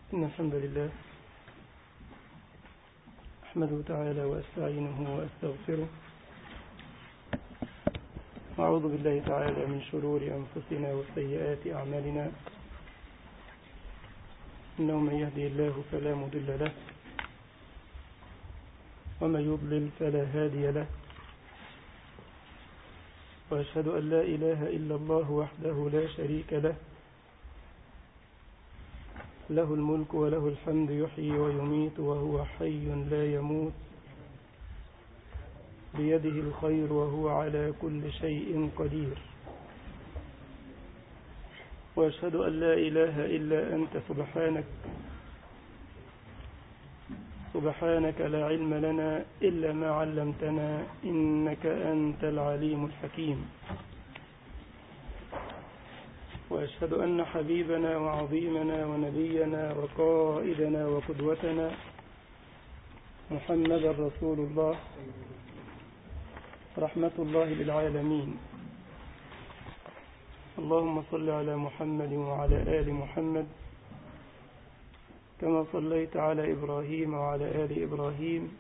إن الحمد لله أحمده تعالى وأستعينه وأستغفره أعوذ بالله تعالى من شرور أنفسنا وسيئات أعمالنا إنه من يهدي الله فلا مضل له ومن يضلل فلا هادي له وأشهد أن لا إله إلا الله وحده لا شريك له له الملك وله الحمد يحيي ويميت وهو حي لا يموت بيده الخير وهو على كل شيء قدير وأشهد أن لا إله إلا أنت سبحانك سبحانك لا علم لنا إلا ما علمتنا إنك أنت العليم الحكيم وأشهد أن حبيبنا وعظيمنا ونبينا وقائدنا وقدوتنا محمد رسول الله رحمة الله للعالمين اللهم صل على محمد وعلى آل محمد كما صليت على إبراهيم وعلى آل إبراهيم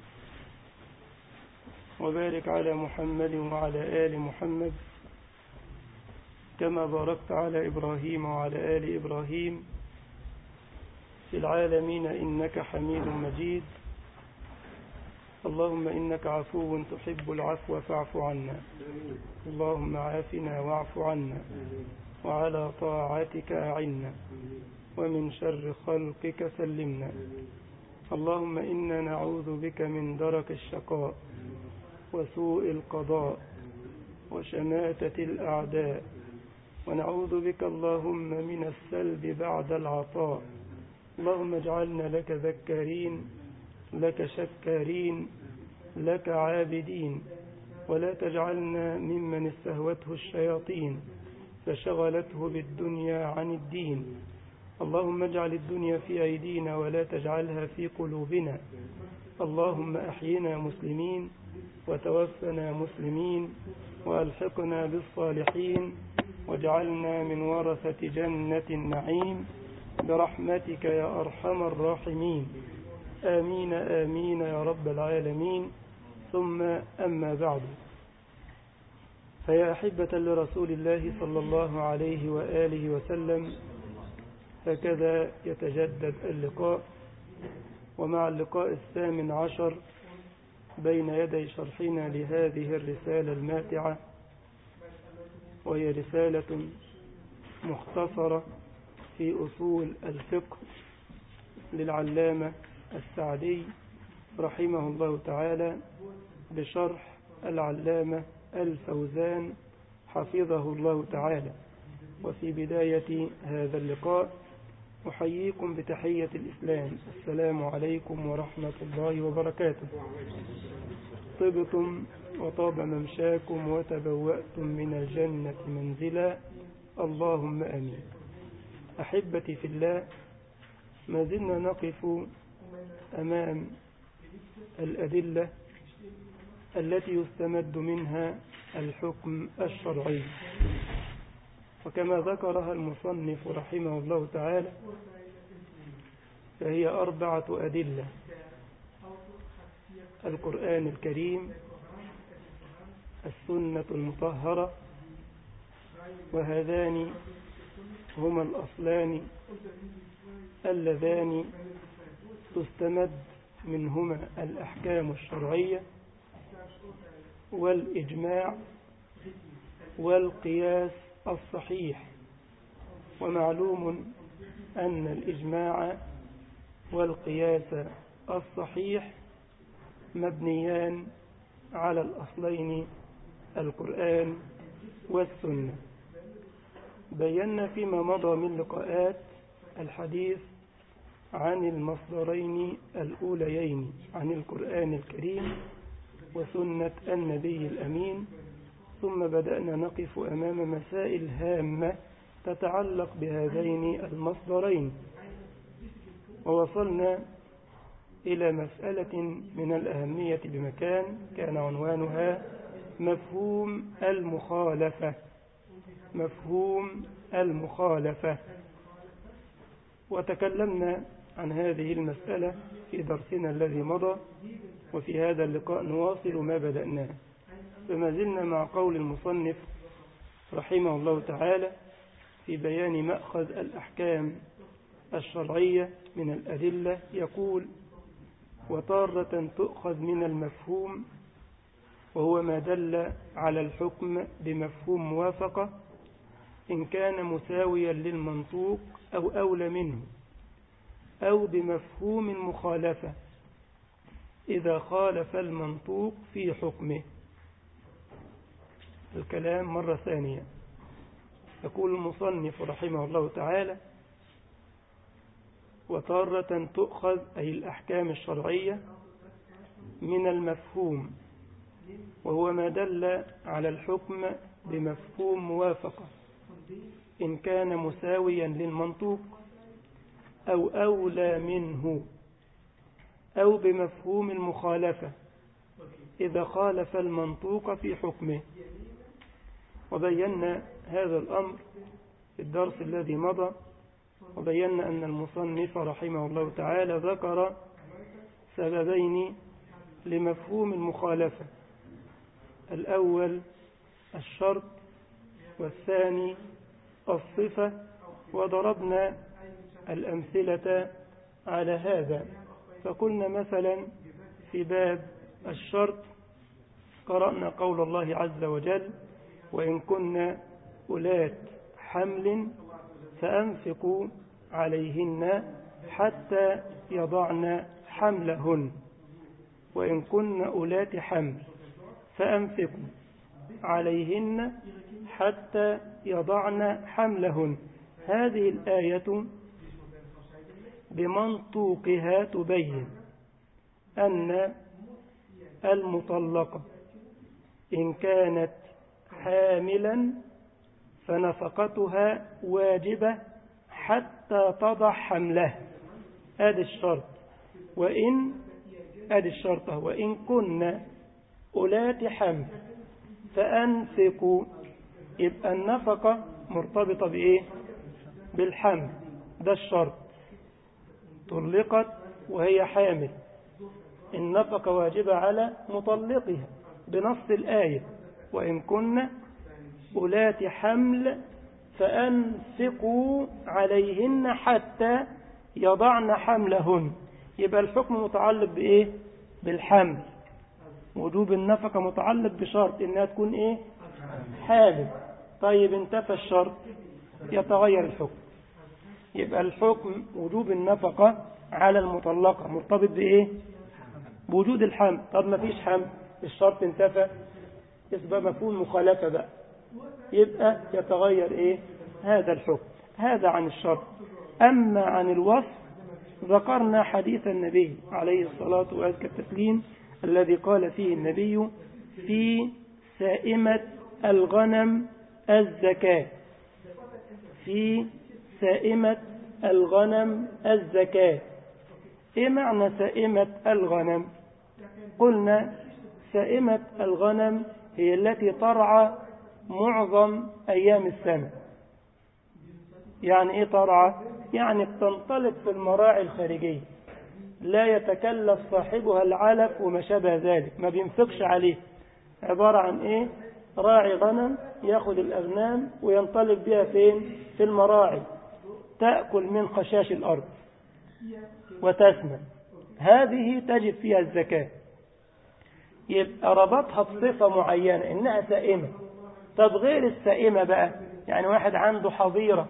وبارك على محمد وعلى آل محمد كما باركت على إبراهيم وعلى آل إبراهيم في العالمين إنك حميد مجيد اللهم إنك عفو تحب العفو فاعف عنا اللهم عافنا واعف عنا وعلى طاعتك أعنا ومن شر خلقك سلمنا اللهم إنا نعوذ بك من درك الشقاء وسوء القضاء وشماتة الأعداء ونعوذ بك اللهم من السلب بعد العطاء اللهم اجعلنا لك ذكارين لك شكارين لك عابدين ولا تجعلنا ممن استهوته الشياطين فشغلته بالدنيا عن الدين اللهم اجعل الدنيا في أيدينا ولا تجعلها في قلوبنا اللهم أحينا مسلمين وتوفنا مسلمين وألحقنا بالصالحين واجعلنا من ورثة جنة النعيم برحمتك يا أرحم الراحمين آمين آمين يا رب العالمين ثم أما بعد فيا أحبة لرسول الله صلى الله عليه وآله وسلم هكذا يتجدد اللقاء ومع اللقاء الثامن عشر بين يدي شرحنا لهذه الرسالة الماتعة وهي رسالة مختصرة في أصول الفقه للعلامة السعدي رحمه الله تعالى بشرح العلامة الفوزان حفظه الله تعالى وفي بداية هذا اللقاء أحييكم بتحية الإسلام السلام عليكم ورحمة الله وبركاته طبتم وطاب ممشاكم وتبوأتم من الجنة منزلا اللهم أمين أحبتي في الله ما زلنا نقف أمام الأدلة التي يستمد منها الحكم الشرعي وكما ذكرها المصنف رحمه الله تعالى فهي أربعة أدلة القرآن الكريم السنة المطهرة وهذان هما الأصلان اللذان تستمد منهما الأحكام الشرعية والإجماع والقياس الصحيح ومعلوم أن الإجماع والقياس الصحيح مبنيان على الأصلين القرآن والسنة بينا فيما مضى من لقاءات الحديث عن المصدرين الأوليين عن القرآن الكريم وسنة النبي الأمين ثم بدأنا نقف أمام مسائل هامة تتعلق بهذين المصدرين ووصلنا إلى مسألة من الأهمية بمكان كان عنوانها مفهوم المخالفة مفهوم المخالفة وتكلمنا عن هذه المسألة في درسنا الذي مضى وفي هذا اللقاء نواصل ما بدأناه فما زلنا مع قول المصنف رحمه الله تعالى في بيان مأخذ الأحكام الشرعية من الأدلة يقول وطارة تؤخذ من المفهوم وهو ما دل على الحكم بمفهوم موافقة إن كان مساويا للمنطوق أو أولى منه أو بمفهوم مخالفة إذا خالف المنطوق في حكمه الكلام مرة ثانية يقول المصنف رحمه الله تعالى وتارة تؤخذ أي الأحكام الشرعية من المفهوم وهو ما دل على الحكم بمفهوم موافقة إن كان مساويا للمنطوق أو أولى منه أو بمفهوم المخالفة إذا خالف المنطوق في حكمه وبينا هذا الأمر في الدرس الذي مضى وبينا أن المصنف رحمه الله تعالى ذكر سببين لمفهوم المخالفة الأول الشرط والثاني الصفة وضربنا الأمثلة على هذا فقلنا مثلا في باب الشرط قرأنا قول الله عز وجل وإن كنا أولات حمل فأنفقوا عليهن حتى يضعن حملهن وإن كن أولات حمل فأنفقوا عليهن حتى يضعن حملهن هذه الآية بمنطوقها تبين أن المطلقة إن كانت حاملا فنفقتها واجبة حتى تضع حمله هذا الشرط وإن هذه الشرطة وإن كنا أولات حمل فأنفقوا يبقى النفقة مرتبطة بإيه بالحمل ده الشرط طلقت وهي حامل النفقة واجبة على مطلقها بنص الآية وإن كنا أولات حمل فأنفقوا عليهن حتى يضعن حملهن يبقى الحكم متعلق بإيه بالحمل وجوب النفقة متعلق بشرط إنها تكون إيه حامل طيب انتفى الشرط يتغير الحكم يبقى الحكم وجوب النفقة على المطلقة مرتبط بإيه بوجود الحمل طب ما فيش حمل الشرط انتفى يبقى مفهوم مخالفة بقى يبقى يتغير إيه هذا الحكم هذا عن الشرط أما عن الوصف ذكرنا حديث النبي عليه الصلاة وأزكى التسليم الذي قال فيه النبي في سائمة الغنم الزكاة في سائمة الغنم الزكاة إيه معنى سائمة الغنم قلنا سائمة الغنم هي التي ترعى معظم أيام السنة يعني إيه ترعى يعني بتنطلق في المراعي الخارجية لا يتكلف صاحبها العلف وما شابه ذلك ما بينفقش عليه عبارة عن إيه راعي غنم ياخذ الأغنام وينطلق بها فين في المراعي تأكل من خشاش الأرض وتسمن هذه تجب فيها الزكاة يبقى ربطها بصفة معينة إنها سائمة طب غير السائمة بقى يعني واحد عنده حظيرة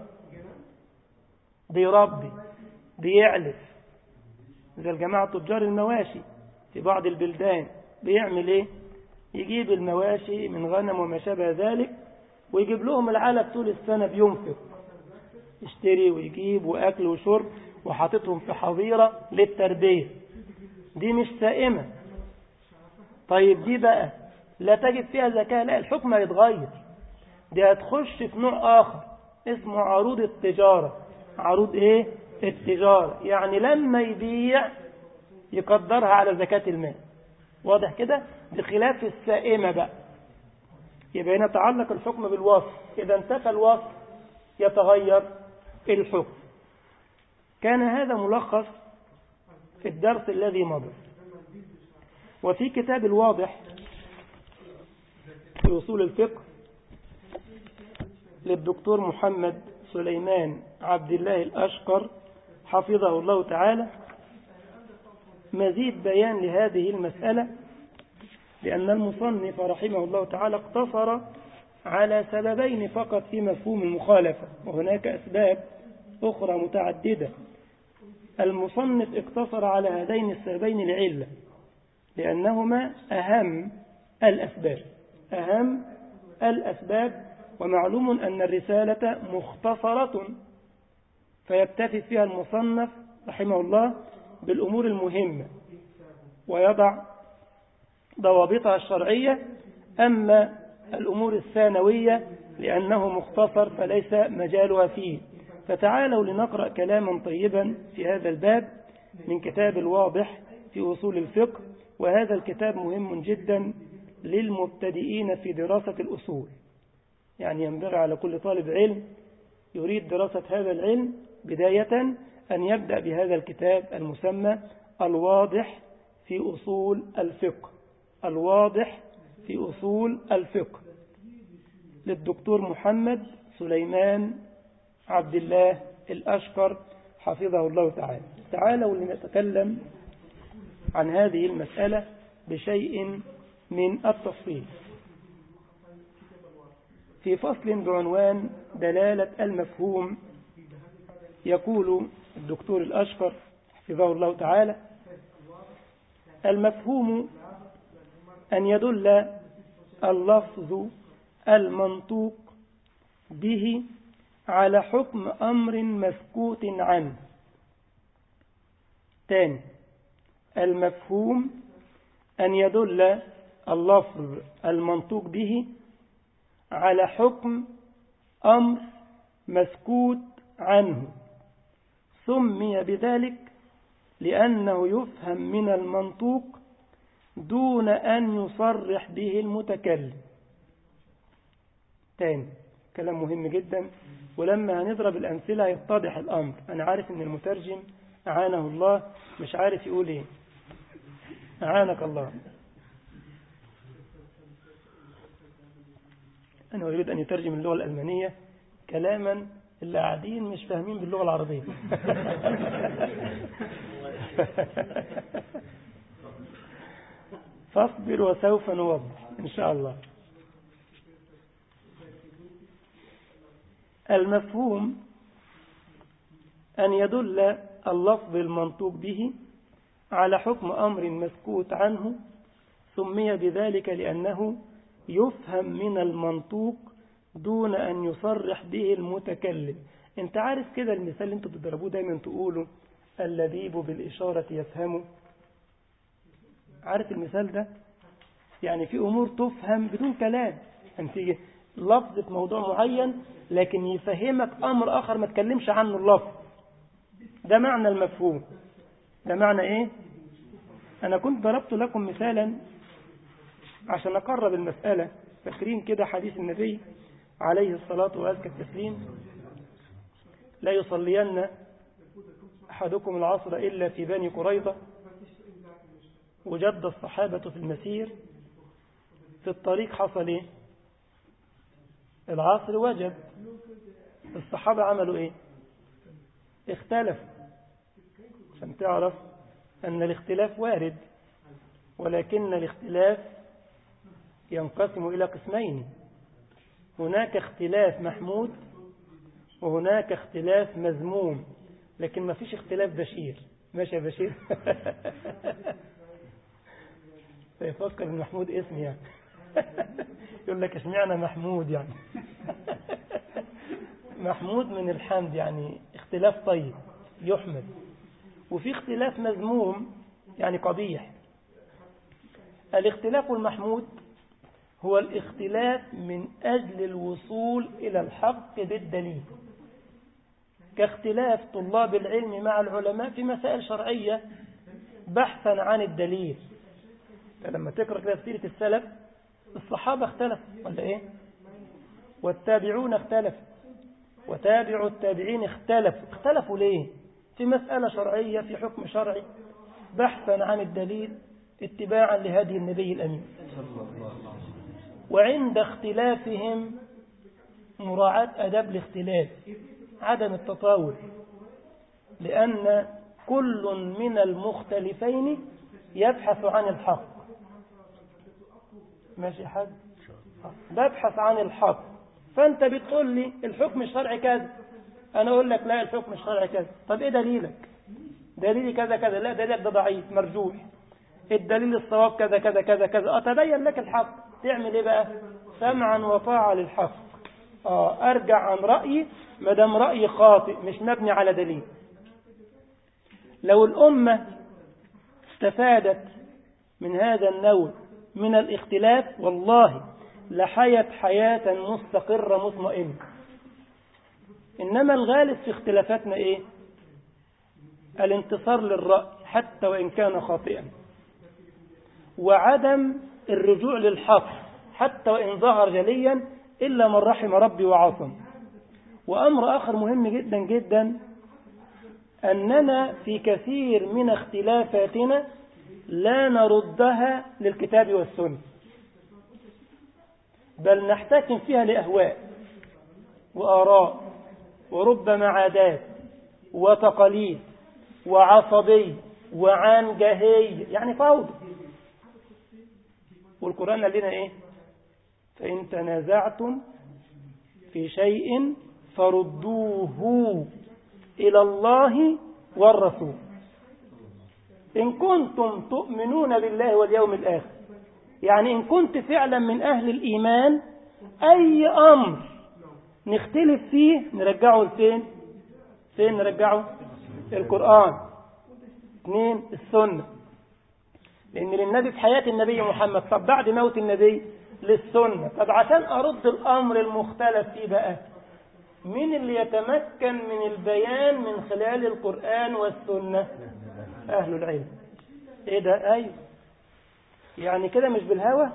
بيربي بيعلف زي الجماعة تجار المواشي في بعض البلدان بيعمل ايه يجيب المواشي من غنم وما شابه ذلك ويجيب لهم العلف طول السنة بينفق يشتري ويجيب وأكل وشرب وحاططهم في حظيرة للتربية دي مش سائمة طيب دي بقى لا تجد فيها زكاة لا الحكم هيتغير دي هتخش في نوع آخر اسمه عروض التجارة عروض ايه التجارة يعني لما يبيع يقدرها على زكاة المال واضح كده بخلاف السائمة بقى يبقى هنا تعلق الحكم بالوصف إذا انتفى الوصف يتغير الحكم كان هذا ملخص في الدرس الذي مضى وفي كتاب الواضح في أصول الفقه للدكتور محمد سليمان عبد الله الأشقر حفظه الله تعالى مزيد بيان لهذه المسألة لأن المصنف رحمه الله تعالى اقتصر على سببين فقط في مفهوم المخالفة وهناك أسباب أخرى متعددة المصنف اقتصر على هذين السببين العلة لأنهما أهم الأسباب أهم الأسباب ومعلوم أن الرسالة مختصرة فيكتفي فيها المصنف رحمه الله بالأمور المهمة ويضع ضوابطها الشرعية أما الأمور الثانوية لأنه مختصر فليس مجالها فيه فتعالوا لنقرأ كلاما طيبا في هذا الباب من كتاب الواضح في أصول الفقه وهذا الكتاب مهم جدا للمبتدئين في دراسة الأصول يعني ينبغي على كل طالب علم يريد دراسة هذا العلم بداية أن يبدأ بهذا الكتاب المسمى الواضح في أصول الفقه الواضح في أصول الفقه للدكتور محمد سليمان عبد الله الأشقر حفظه الله تعالى تعالوا لنتكلم عن هذه المسألة بشيء من التفصيل في فصل بعنوان دلالة المفهوم يقول الدكتور الأشقر حفظه الله تعالى المفهوم أن يدل اللفظ المنطوق به على حكم أمر مسكوت عنه ثاني المفهوم أن يدل اللفظ المنطوق به على حكم أمر مسكوت عنه سمي بذلك لأنه يفهم من المنطوق دون أن يصرح به المتكلم تاني كلام مهم جدا ولما هنضرب الأمثلة يتضح الأمر أنا عارف أن المترجم أعانه الله مش عارف يقول إيه أعانك الله أنا أريد أن يترجم اللغة الألمانية كلاما اللي قاعدين مش فاهمين باللغة العربية فاصبر وسوف نوضح إن شاء الله المفهوم أن يدل اللفظ المنطوق به على حكم أمر مسكوت عنه سمي بذلك لأنه يفهم من المنطوق دون أن يصرح به المتكلم انت عارف كده المثال اللي انتوا بتضربوه دايما تقولوا اللبيب بالإشارة يفهمه عارف المثال ده يعني في أمور تفهم بدون كلام انت لفظة موضوع معين لكن يفهمك أمر آخر ما تكلمش عنه اللفظ ده معنى المفهوم ده معنى إيه أنا كنت ضربت لكم مثالا عشان أقرب المسألة فاكرين كده حديث النبي عليه الصلاة وأزكى التسليم لا يصلين أحدكم العصر إلا في بني قريظة وجد الصحابة في المسير في الطريق حصل إيه العصر وجب الصحابة عملوا إيه اختلفوا عشان تعرف أن الاختلاف وارد ولكن الاختلاف ينقسم إلى قسمين هناك اختلاف محمود وهناك اختلاف مذموم لكن ما فيش اختلاف بشير ماشي يا بشير فيفكر ان محمود اسم يعني يقول لك اشمعنى محمود يعني محمود من الحمد يعني اختلاف طيب يحمد وفي اختلاف مذموم يعني قبيح الاختلاف المحمود هو الاختلاف من أجل الوصول إلى الحق بالدليل كاختلاف طلاب العلم مع العلماء في مسائل شرعية بحثا عن الدليل فلما تقرأ كده سيرة السلف الصحابة اختلفوا ولا ايه والتابعون اختلفوا وتابعوا التابعين اختلفوا اختلفوا ليه في مسألة شرعية في حكم شرعي بحثا عن الدليل اتباعا لهدي النبي الأمين وعند اختلافهم مراعاة أداب الاختلاف عدم التطاول لأن كل من المختلفين يبحث عن الحق ماشي حد ببحث عن الحق فأنت بتقول لي الحكم الشرعي كذا أنا أقول لك لا الحكم الشرعي كذا طب إيه دليلك دليلي كذا كذا لا دليلك ده ضعيف مرجوح الدليل الصواب كذا كذا كذا كذا أتبين لك الحق تعمل إيه بقى سمعا وطاعة للحق آه أرجع عن رأيي ما دام رأيي خاطئ مش مبني على دليل لو الأمة استفادت من هذا النوع من الاختلاف والله لحيت حياة مستقرة مطمئنة إنما الغالب في اختلافاتنا إيه الانتصار للرأي حتى وإن كان خاطئا وعدم الرجوع للحق حتى وإن ظهر جليا إلا من رحم ربي وعصم وأمر آخر مهم جدا جدا أننا في كثير من اختلافاتنا لا نردها للكتاب والسنة بل نحتكم فيها لأهواء وآراء وربما عادات وتقاليد وعصبي وعنجهي يعني فوضى والقرآن قال لنا إيه فإن تنازعتم في شيء فردوه إلى الله والرسول إن كنتم تؤمنون بالله واليوم الآخر يعني إن كنت فعلا من أهل الإيمان أي أمر نختلف فيه نرجعه لفين فين نرجعه القرآن اثنين السنة لأن للنبي في حياة النبي محمد طب بعد موت النبي للسنة طب عشان أرد الأمر المختلف فيه بقى مين اللي يتمكن من البيان من خلال القرآن والسنة أهل العلم إيه ده أيوه يعني كده مش بالهوى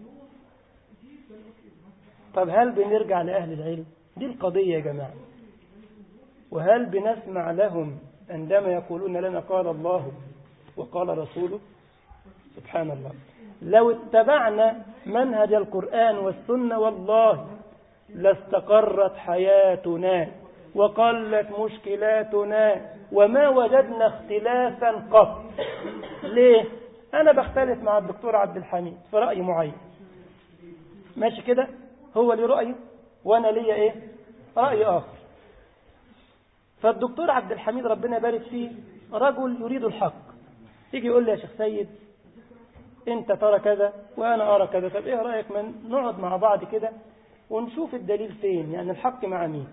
طب هل بنرجع لأهل العلم دي القضية يا جماعة وهل بنسمع لهم عندما يقولون لنا قال الله وقال رسوله سبحان الله لو اتبعنا منهج القرآن والسنة والله لاستقرت حياتنا وقلت مشكلاتنا وما وجدنا اختلافا قط ليه أنا بختلف مع الدكتور عبد الحميد في رأي معين ماشي كده هو لي رأيه وأنا لي إيه رأي آخر فالدكتور عبد الحميد ربنا يبارك فيه رجل يريد الحق يجي يقول لي يا شيخ سيد انت ترى كذا وانا ارى كذا طب ايه رايك من نقعد مع بعض كده ونشوف الدليل فين يعني الحق مع مين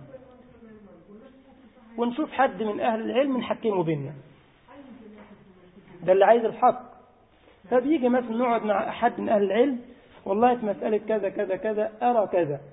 ونشوف حد من اهل العلم نحكمه بينا ده اللي عايز الحق فبيجي مثلا نقعد مع احد من اهل العلم والله في مساله كذا كذا كذا ارى كذا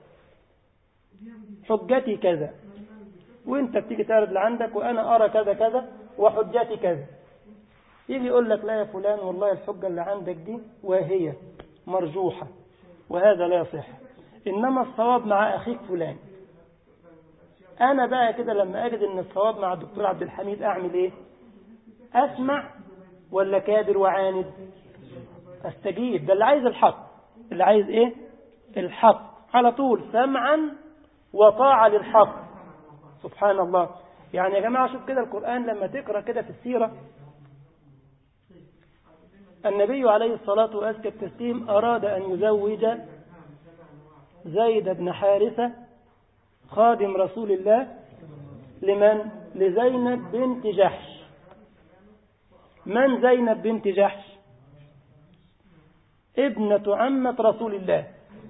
حجتي كذا وانت بتيجي تعرض اللي عندك وانا ارى كذا كذا وحجتي كذا يجي يقول لك لا يا فلان والله الحجة اللي عندك دي واهية مرجوحة وهذا لا يصح إنما الصواب مع أخيك فلان أنا بقى كده لما أجد أن الصواب مع الدكتور عبد الحميد أعمل إيه أسمع ولا كابر وعاند أستجيب ده اللي عايز الحق اللي عايز إيه الحق على طول سمعا وطاعة للحق سبحان الله يعني يا جماعة شوف كده القرآن لما تقرأ كده في السيرة النبي عليه الصلاة وأزكى التسليم أراد أن يزوج زيد بن حارثة خادم رسول الله لمن؟ لزينب بنت جحش من زينب بنت جحش؟ ابنة عمة رسول الله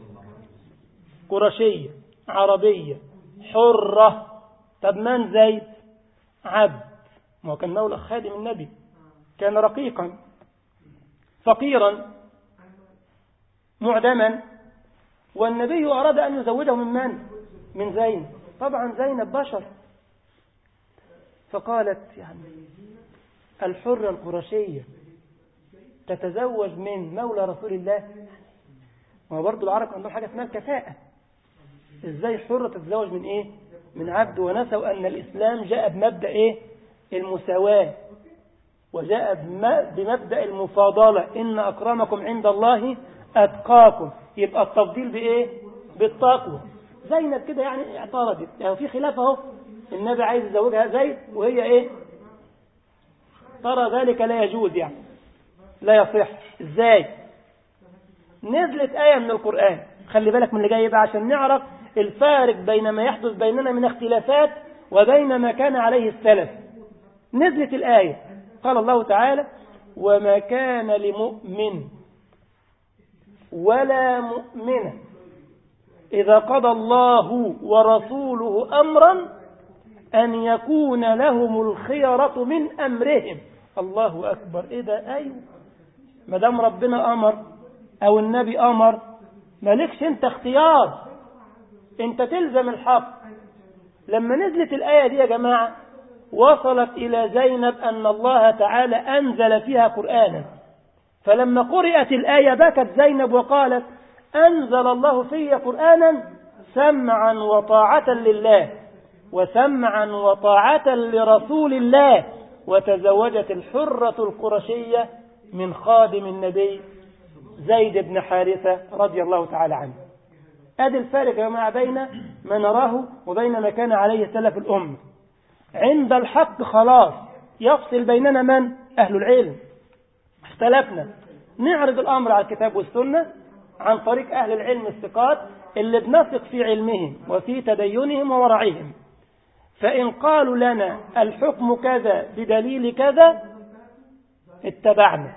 قرشية عربية حرة طب من زيد؟ عبد ما هو كان مولى خادم النبي كان رقيقا فقيرا معدما والنبي أراد أن يزوجه من من؟ من زينب طبعا زينب بشر فقالت يعني الحرة القرشية تتزوج من مولى رسول الله ما برضو العرب عندهم حاجة اسمها الكفاءة ازاي حرة تتزوج من ايه من عبد ونسوا ان الاسلام جاء بمبدأ ايه المساواة وجاء بمبدأ المفاضلة إن أكرمكم عند الله أتقاكم يبقى التفضيل بإيه بالتقوى زينب كده يعني اعترضت يعني في خلاف اهو النبي عايز يزوجها زيد وهي ايه ترى ذلك لا يجوز يعني لا يصح ازاي نزلت آية من القرآن خلي بالك من اللي جاي بقى عشان نعرف الفارق بين ما يحدث بيننا من اختلافات وبين ما كان عليه السلف نزلت الآية قال الله تعالى وما كان لمؤمن ولا مؤمنة إذا قضى الله ورسوله أمرا أن يكون لهم الخيرة من أمرهم الله أكبر إيه ده أيوه ما دام ربنا أمر أو النبي أمر مالكش أنت اختيار أنت تلزم الحق لما نزلت الآية دي يا جماعة وصلت إلى زينب أن الله تعالى أنزل فيها قرآنا فلما قرأت الآية بكت زينب وقالت أنزل الله في قرآنا سمعا وطاعة لله وسمعا وطاعة لرسول الله وتزوجت الحرة القرشية من خادم النبي زيد بن حارثة رضي الله تعالى عنه هذا الفارق يا جماعة بين ما نراه وبين ما كان عليه سلف الأمة عند الحق خلاص يفصل بيننا من أهل العلم اختلفنا نعرض الأمر على الكتاب والسنة عن طريق أهل العلم الثقات اللي بنثق في علمهم وفي تدينهم وورعهم فإن قالوا لنا الحكم كذا بدليل كذا اتبعنا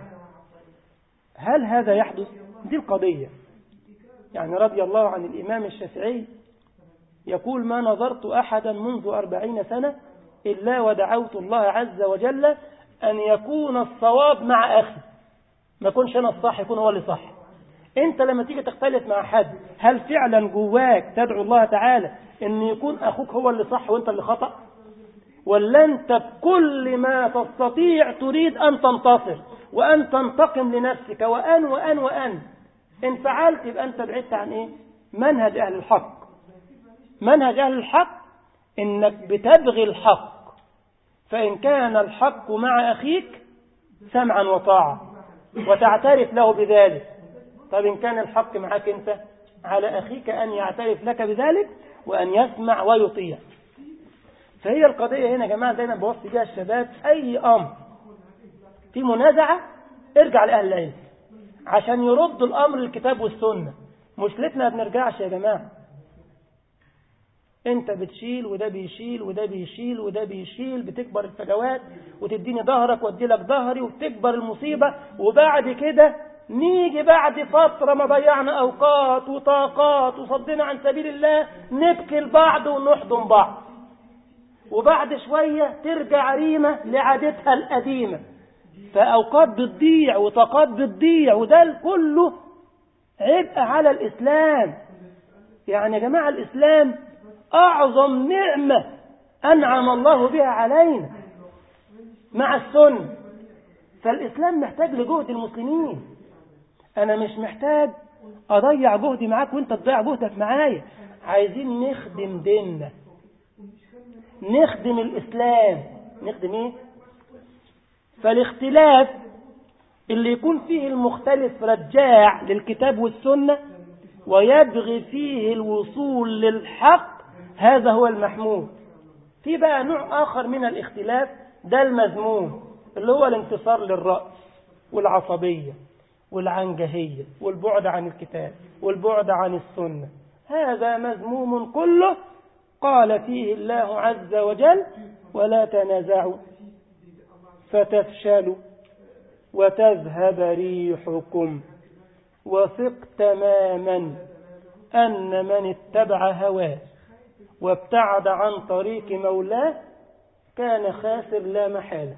هل هذا يحدث؟ دي القضية يعني رضي الله عن الإمام الشافعي يقول ما نظرت أحدا منذ أربعين سنة إلا ودعوت الله عز وجل أن يكون الصواب مع أخي ما يكونش أنا الصح يكون هو اللي صح أنت لما تيجي تختلف مع حد هل فعلا جواك تدعو الله تعالى أن يكون أخوك هو اللي صح وأنت اللي خطأ ولا أنت بكل ما تستطيع تريد أن تنتصر وأن تنتقم لنفسك وأن وأن وأن إن فعلت يبقى أنت بعدت عن إيه منهج أهل الحق منهج أهل الحق إنك بتبغي الحق فإن كان الحق مع أخيك سمعا وطاعة وتعترف له بذلك طب إن كان الحق معك أنت على أخيك أن يعترف لك بذلك وأن يسمع ويطيع فهي القضية هنا يا جماعة زي ما بوصي بها الشباب أي أمر في منازعة ارجع لأهل العلم عشان يردوا الأمر للكتاب والسنة مشكلتنا ما بنرجعش يا جماعة انت بتشيل وده بيشيل وده بيشيل وده بيشيل بتكبر الفجوات وتديني ظهرك وادي لك ظهري وتكبر المصيبة وبعد كده نيجي بعد فترة ما ضيعنا أوقات وطاقات وصدنا عن سبيل الله نبكي البعض ونحضن بعض وبعد شوية ترجع ريمة لعادتها القديمة فأوقات بتضيع وطاقات بتضيع وده كله عبء على الإسلام يعني يا جماعة الإسلام أعظم نعمة أنعم الله بها علينا مع السنة فالإسلام محتاج لجهد المسلمين أنا مش محتاج أضيع جهدي معاك وأنت تضيع جهدك معايا عايزين نخدم ديننا نخدم الإسلام نخدم إيه؟ فالاختلاف اللي يكون فيه المختلف رجاع للكتاب والسنة ويبغي فيه الوصول للحق هذا هو المحمود في بقى نوع آخر من الاختلاف ده المذموم اللي هو الانتصار للرأس والعصبية والعنجهية والبعد عن الكتاب والبعد عن السنة هذا مذموم كله قال فيه الله عز وجل ولا تنازعوا فتفشلوا وتذهب ريحكم وثق تماما أن من اتبع هواه وابتعد عن طريق مولاه كان خاسر لا محالة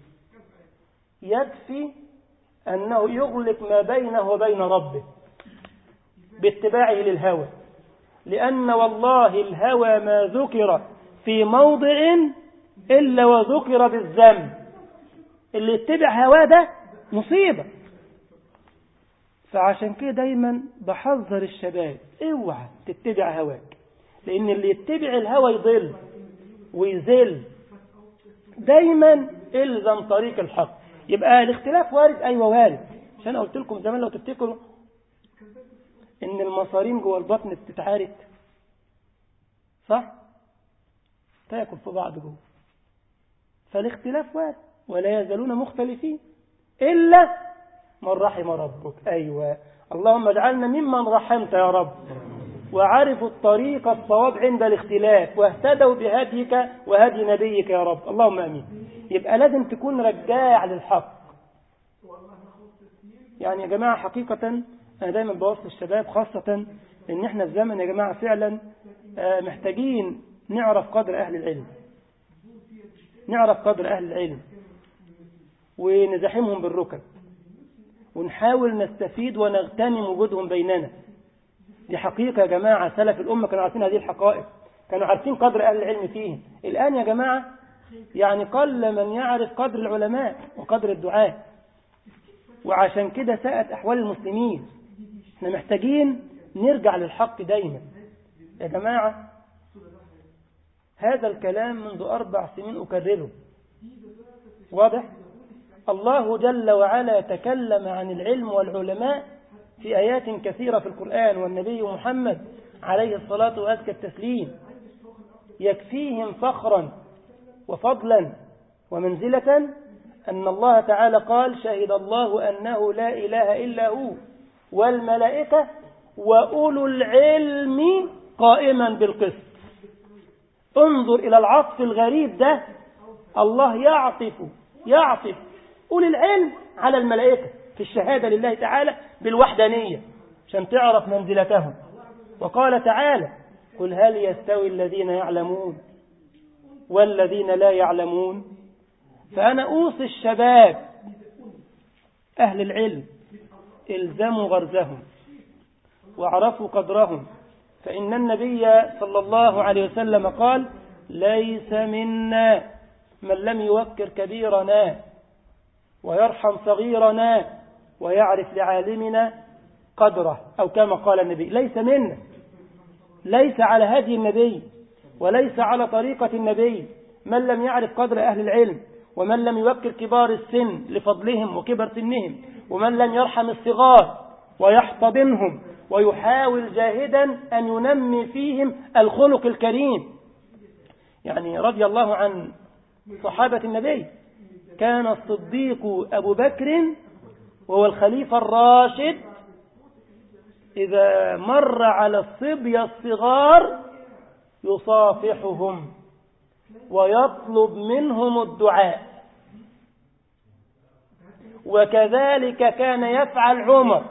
يكفي أنه يغلق ما بينه وبين ربه باتباعه للهوى لأن والله الهوى ما ذكر في موضع إلا وذكر بالذنب اللي يتبع هواه ده مصيبة فعشان كده دايما بحذر الشباب اوعى تتبع هواك لأن اللي يتبع الهوى يضل ويذل دايما الزم طريق الحق يبقى الاختلاف وارد ايوه وارد عشان قلت لكم زمان لو تفتكروا ان المصارين جوه البطن بتتعارك صح تاكل في بعض جوه فالاختلاف وارد ولا يزالون مختلفين الا من رحم ربك ايوه اللهم اجعلنا ممن رحمت يا رب وعرفوا الطريق الصواب عند الاختلاف واهتدوا بهديك وهدي نبيك يا رب اللهم امين يبقى لازم تكون رجاع للحق يعني يا جماعة حقيقة أنا دايما بوصل الشباب خاصة إن إحنا في زمن يا جماعة فعلا محتاجين نعرف قدر أهل العلم نعرف قدر أهل العلم ونزاحمهم بالركب ونحاول نستفيد ونغتنم وجودهم بيننا دي حقيقة يا جماعة سلف الأمة كانوا عارفين هذه الحقائق كانوا عارفين قدر أهل العلم فيهم الآن يا جماعة يعني قل من يعرف قدر العلماء وقدر الدعاء وعشان كده ساءت أحوال المسلمين احنا محتاجين نرجع للحق دايما يا جماعة هذا الكلام منذ أربع سنين أكرره واضح الله جل وعلا تكلم عن العلم والعلماء في آيات كثيرة في القرآن والنبي محمد عليه الصلاة وأزكى التسليم يكفيهم فخرا وفضلا ومنزلة أن الله تعالى قال شهد الله أنه لا إله إلا هو والملائكة وأولو العلم قائما بالقسط انظر إلى العطف الغريب ده الله يعطف يعطف أولي العلم على الملائكة في الشهادة لله تعالى بالوحدانية عشان تعرف منزلتهم وقال تعالى قل هل يستوي الذين يعلمون والذين لا يعلمون فأنا أوصي الشباب أهل العلم الزموا غرزهم واعرفوا قدرهم فإن النبي صلى الله عليه وسلم قال ليس منا من لم يوكر كبيرنا ويرحم صغيرنا ويعرف لعالمنا قدره أو كما قال النبي ليس منا ليس على هدي النبي وليس على طريقة النبي من لم يعرف قدر أهل العلم ومن لم يوكر كبار السن لفضلهم وكبر سنهم ومن لم يرحم الصغار ويحتضنهم ويحاول جاهدا أن ينمي فيهم الخلق الكريم يعني رضي الله عن صحابة النبي كان الصديق أبو بكر وهو الخليفة الراشد إذا مر على الصبية الصغار يصافحهم ويطلب منهم الدعاء وكذلك كان يفعل عمر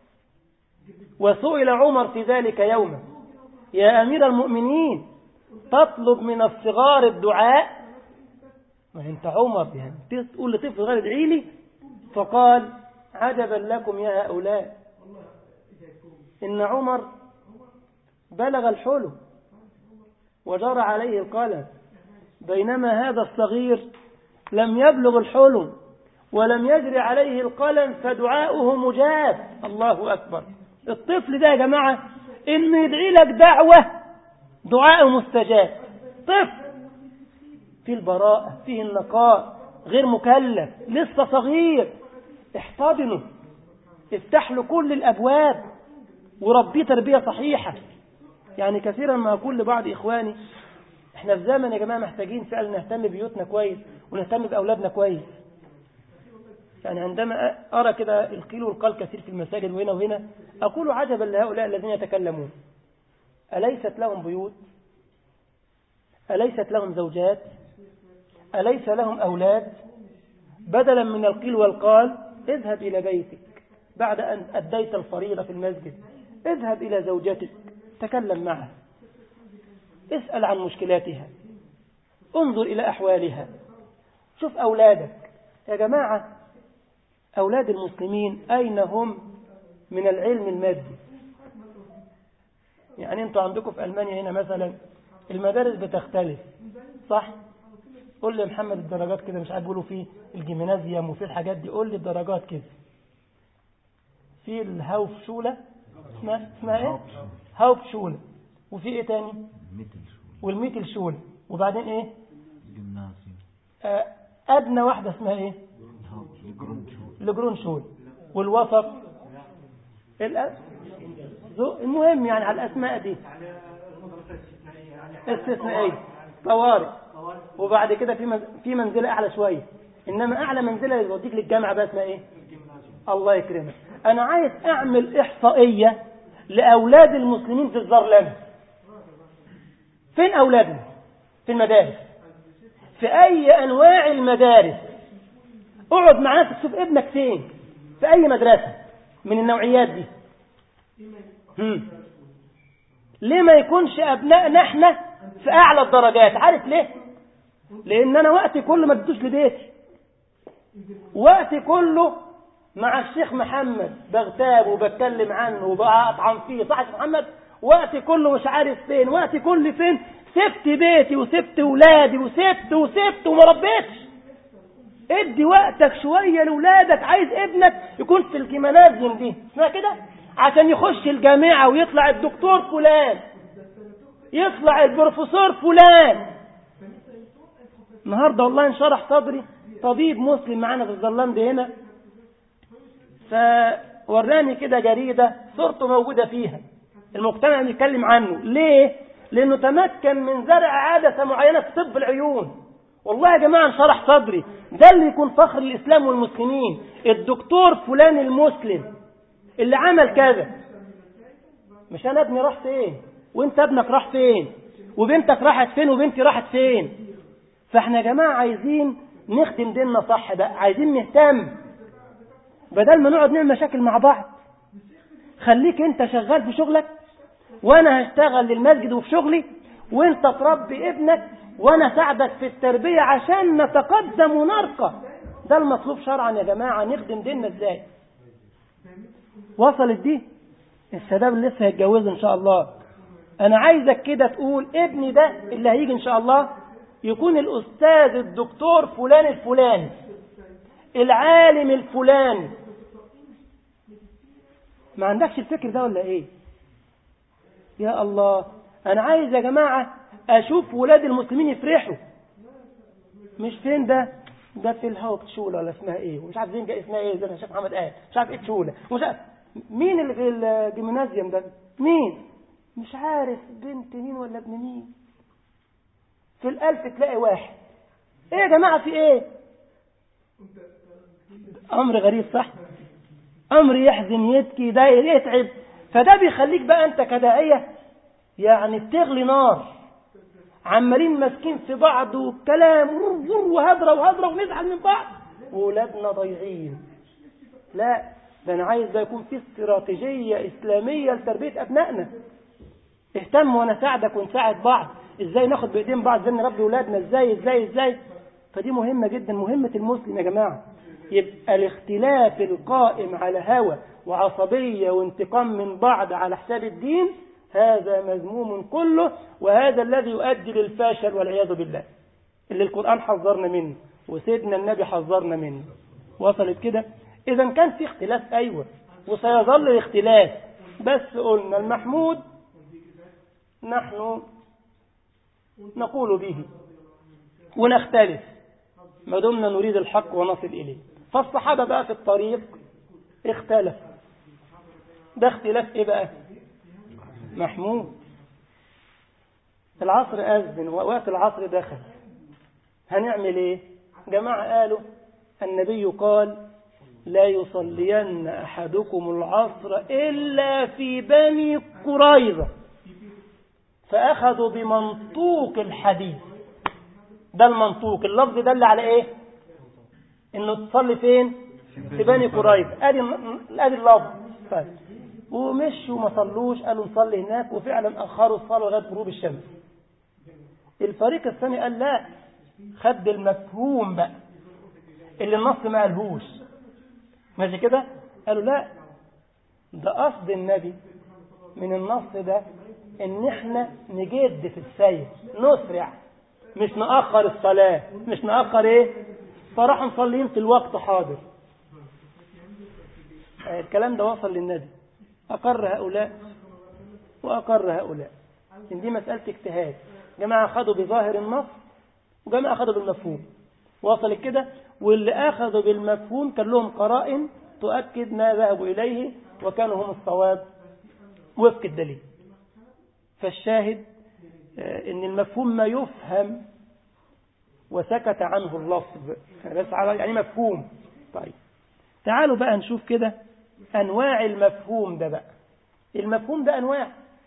وسئل عمر في ذلك يوما يا أمير المؤمنين تطلب من الصغار الدعاء ما انت عمر يعني تقول لطفل صغير ادعي لي فقال عجبا لكم يا هؤلاء إن عمر بلغ الحلم وجرى عليه القلم بينما هذا الصغير لم يبلغ الحلم ولم يجري عليه القلم فدعاؤه مجاب الله أكبر الطفل ده يا جماعة إنه يدعي لك دعوة دعاء مستجاب طفل في البراءة فيه النقاء غير مكلف لسه صغير احتضنه افتح له كل الأبواب وربيه تربية صحيحة يعني كثيرا ما أقول لبعض إخواني احنا في زمن يا جماعة محتاجين فعلا نهتم ببيوتنا كويس ونهتم بأولادنا كويس يعني عندما أرى كده القيل والقال كثير في المساجد وهنا وهنا أقول عجبا لهؤلاء الذين يتكلمون أليست لهم بيوت أليست لهم زوجات أليس لهم أولاد بدلا من القيل والقال اذهب إلى بيتك بعد أن أديت الفريضة في المسجد اذهب إلى زوجتك تكلم معها اسأل عن مشكلاتها انظر إلى أحوالها شوف أولادك يا جماعة أولاد المسلمين أين هم من العلم المادي يعني أنتوا عندكم في ألمانيا هنا مثلا المدارس بتختلف صح قول لي محمد الدرجات كده مش عارف بيقولوا في الجيمنازيوم وفي الحاجات دي قول لي الدرجات كده في الهاوف شولة اسمها اسمها ايه هاوف شولة وفي ايه تاني والميتل شولة وبعدين ايه جمنازيوم آه، أدنى واحدة اسمها إيه لجرون شول والوسط الأس... ذو- المهم يعني على الأسماء دي استثنائية طوارئ وبعد كده في من- في منزلة أعلى شوية إنما أعلى منزلة اللي يوديك للجامعة بقى اسمها إيه الله يكرمك أنا عايز أعمل إحصائية لأولاد المسلمين في الزرلمة فين أولادنا في المدارس في أي أنواع المدارس اقعد مع نفسك شوف ابنك فين في أي مدرسة من النوعيات دي هم. ليه ما يكونش أبنائنا احنا في أعلى الدرجات عارف ليه لأن أنا وقتي كله ما ادوش لبيتي وقتي كله مع الشيخ محمد بغتاب وبتكلم عنه وبأطعم فيه صح يا شيخ محمد وقتي كله مش عارف فين وقتي كله فين سبت بيتي وسبت ولادي وسبت وسبت وما ربيتش ادي وقتك شوية لولادك عايز ابنك يكون في الجيمنازيوم دي اسمها كده عشان يخش الجامعة ويطلع الدكتور فلان يطلع البروفيسور فلان النهارده والله انشرح صدري طبيب مسلم معانا في الزرلاند هنا فوراني كده جريدة صورته موجودة فيها المجتمع بيتكلم عنه ليه؟ لأنه تمكن من زرع عادة معينة في طب العيون والله يا جماعة انشرح صدري ده اللي يكون فخر الإسلام والمسلمين الدكتور فلان المسلم اللي عمل كذا مش أنا ابني راح فين وانت ابنك راح فين وبنتك راحت فين وبنتي راحت فين فاحنا يا جماعة عايزين نخدم ديننا صح بقى عايزين نهتم بدل ما نقعد نعمل مشاكل مع بعض خليك انت شغال في شغلك وانا هشتغل للمسجد وفي شغلي وانت تربي ابنك وانا اساعدك في التربية عشان نتقدم ونرقى ده المطلوب شرعا يا جماعة نخدم ديننا ازاي وصلت دي الشباب اللي لسه هيتجوزوا ان شاء الله انا عايزك كده تقول ابني ده اللي هيجي ان شاء الله يكون الاستاذ الدكتور فلان الفلاني العالم الفلاني ما عندكش الفكر ده ولا ايه يا الله انا عايز يا جماعة اشوف ولاد المسلمين يفرحوا مش فين ده ده في الهوب تشولة ولا اسمها ايه ومش عارف زين اسمها ايه زي ما الشيخ محمد قال مش عارف ايه تشولة ومش عارف مين اللي في الجيمنازيوم ده مين مش عارف بنت مين ولا ابن مين في الألف تلاقي واحد ايه يا جماعة في ايه امر غريب صح امر يحزن يبكي يضايق يتعب فده بيخليك بقى انت كداعية يعني بتغلي نار عمالين ماسكين في بعض وكلام وهدرة وهدرة ونزعل من بعض وولادنا ضايعين لا ده انا عايز ده يكون في استراتيجية اسلامية لتربية ابنائنا اهتم وانا اساعدك ونساعد بعض ازاي ناخد بايدين بعض ازاي نربي ولادنا ازاي ازاي ازاي فدي مهمة جدا مهمة المسلم يا جماعة يبقى الاختلاف القائم على هوى وعصبية وانتقام من بعض على حساب الدين هذا مذموم كله وهذا الذي يؤدي للفشل والعياذ بالله اللي القرآن حذرنا منه وسيدنا النبي حذرنا منه وصلت كده إذا كان في اختلاف أيوة وسيظل الاختلاف بس قلنا المحمود نحن نقول به ونختلف ما دمنا نريد الحق ونصل إليه فالصحابة بقى في الطريق اختلف ده اختلاف ايه بقى محمود العصر أذن ووقت العصر دخل هنعمل ايه جماعة قالوا النبي قال لا يصلين أحدكم العصر إلا في بني قريظة فأخذوا بمنطوق الحديث ده المنطوق اللفظ دل على ايه انه تصلي فين في بني قريظة ادي ادي اللفظ طيب ومشوا ما صلوش قالوا نصلي هناك وفعلا اخروا الصلاه لغايه غروب الشمس الفريق الثاني قال لا خد المفهوم بقى اللي النص ما قالهوش ماشي كده قالوا لا ده قصد النبي من النص ده ان احنا نجد في السير نسرع مش نأخر الصلاة مش نأخر ايه فراحوا مصلين في الوقت حاضر الكلام ده وصل للنبي أقر هؤلاء وأقر هؤلاء إن دي مسألة اجتهاد جماعة أخذوا بظاهر النص وجماعة أخذوا بالمفهوم وصل كده واللي أخذوا بالمفهوم كان لهم قرائن تؤكد ما ذهبوا إليه وكانوا هم الصواب وفق الدليل فالشاهد ان المفهوم ما يفهم وسكت عنه اللفظ بس يعني مفهوم طيب تعالوا بقى نشوف كده أنواع المفهوم ده بقى المفهوم ده أنواع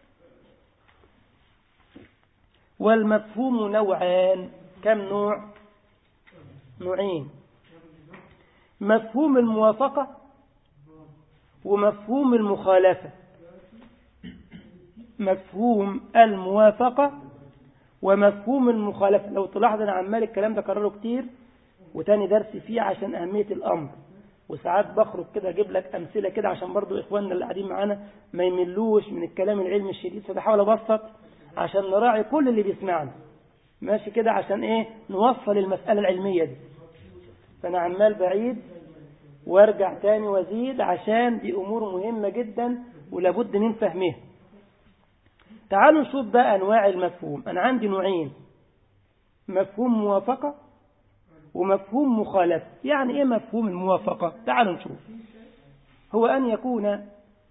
والمفهوم نوعان كم نوع نوعين مفهوم الموافقة ومفهوم المخالفة مفهوم الموافقة ومفهوم المخالفة لو تلاحظ أنا عمال الكلام ده كرره كتير وتاني درس فيه عشان أهمية الأمر وساعات بخرج كده أجيب لك أمثلة كده عشان برضو إخواننا اللي قاعدين معانا ما يملوش من الكلام العلمي الشديد فبحاول أبسط عشان نراعي كل اللي بيسمعنا ماشي كده عشان إيه نوصل المسألة العلمية دي فأنا عمال بعيد وارجع تاني وازيد عشان دي أمور مهمة جدا ولابد من فهمها تعالوا نشوف بقى أنواع المفهوم أنا عندي نوعين مفهوم موافقة ومفهوم مخالفة يعني إيه مفهوم الموافقة تعالوا نشوف هو أن يكون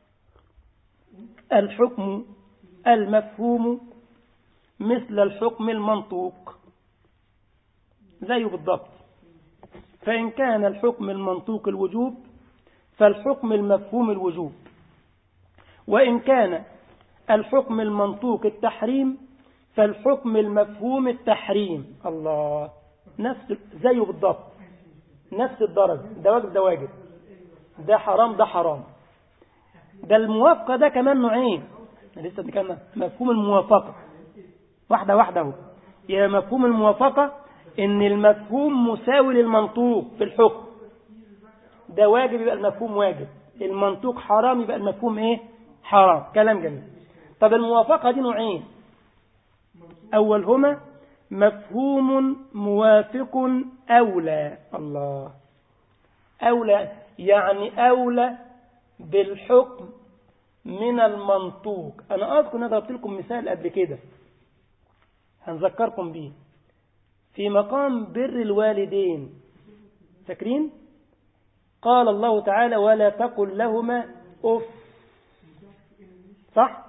الحكم المفهوم مثل الحكم المنطوق زيه بالضبط فإن كان الحكم المنطوق الوجوب فالحكم المفهوم الوجوب وإن كان الحكم المنطوق التحريم فالحكم المفهوم التحريم الله نفس زيه بالضبط نفس الدرجة ده واجب ده واجب ده حرام ده حرام ده الموافقة ده كمان نوعين لسه بنتكلم مفهوم الموافقة واحدة واحدة اهو يا مفهوم الموافقة ان المفهوم مساوي للمنطوق في الحكم ده واجب يبقى المفهوم واجب المنطوق حرام يبقى المفهوم ايه حرام كلام جميل طب الموافقة دي نوعين أولهما مفهوم موافق أولى الله أولى يعني أولى بالحكم من المنطوق أنا أذكر أنا ضربت لكم مثال قبل كده هنذكركم به في مقام بر الوالدين فاكرين قال الله تعالى ولا تقل لهما أف صح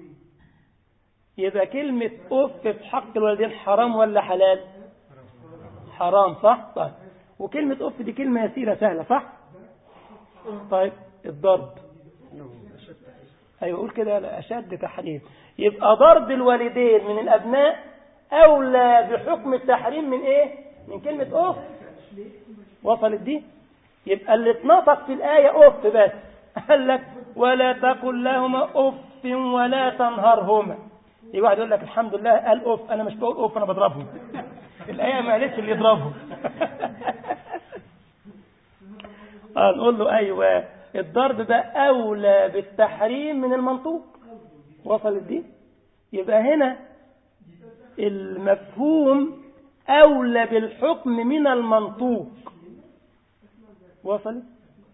يبقى كلمة أف في حق الوالدين حرام ولا حلال حرام صح طيب وكلمة أف دي كلمة يسيرة سهلة صح طيب الضرب أيوة قول كده أشد تحريم يبقى ضرب الوالدين من الأبناء أولى بحكم التحريم من إيه من كلمة أف وصلت دي يبقى اللي اتنطق في الآية أف بس قال لك ولا تقل لهما أف ولا تنهرهما يجي واحد يقول لك الحمد لله قال أوف أنا مش بقول أوف أنا بضربهم الآية ما قالتش اللي يضربهم آه نقول له أيوة الضرب ده أولى بالتحريم من المنطوق وصلت دي يبقى هنا المفهوم أولى بالحكم من المنطوق وصلت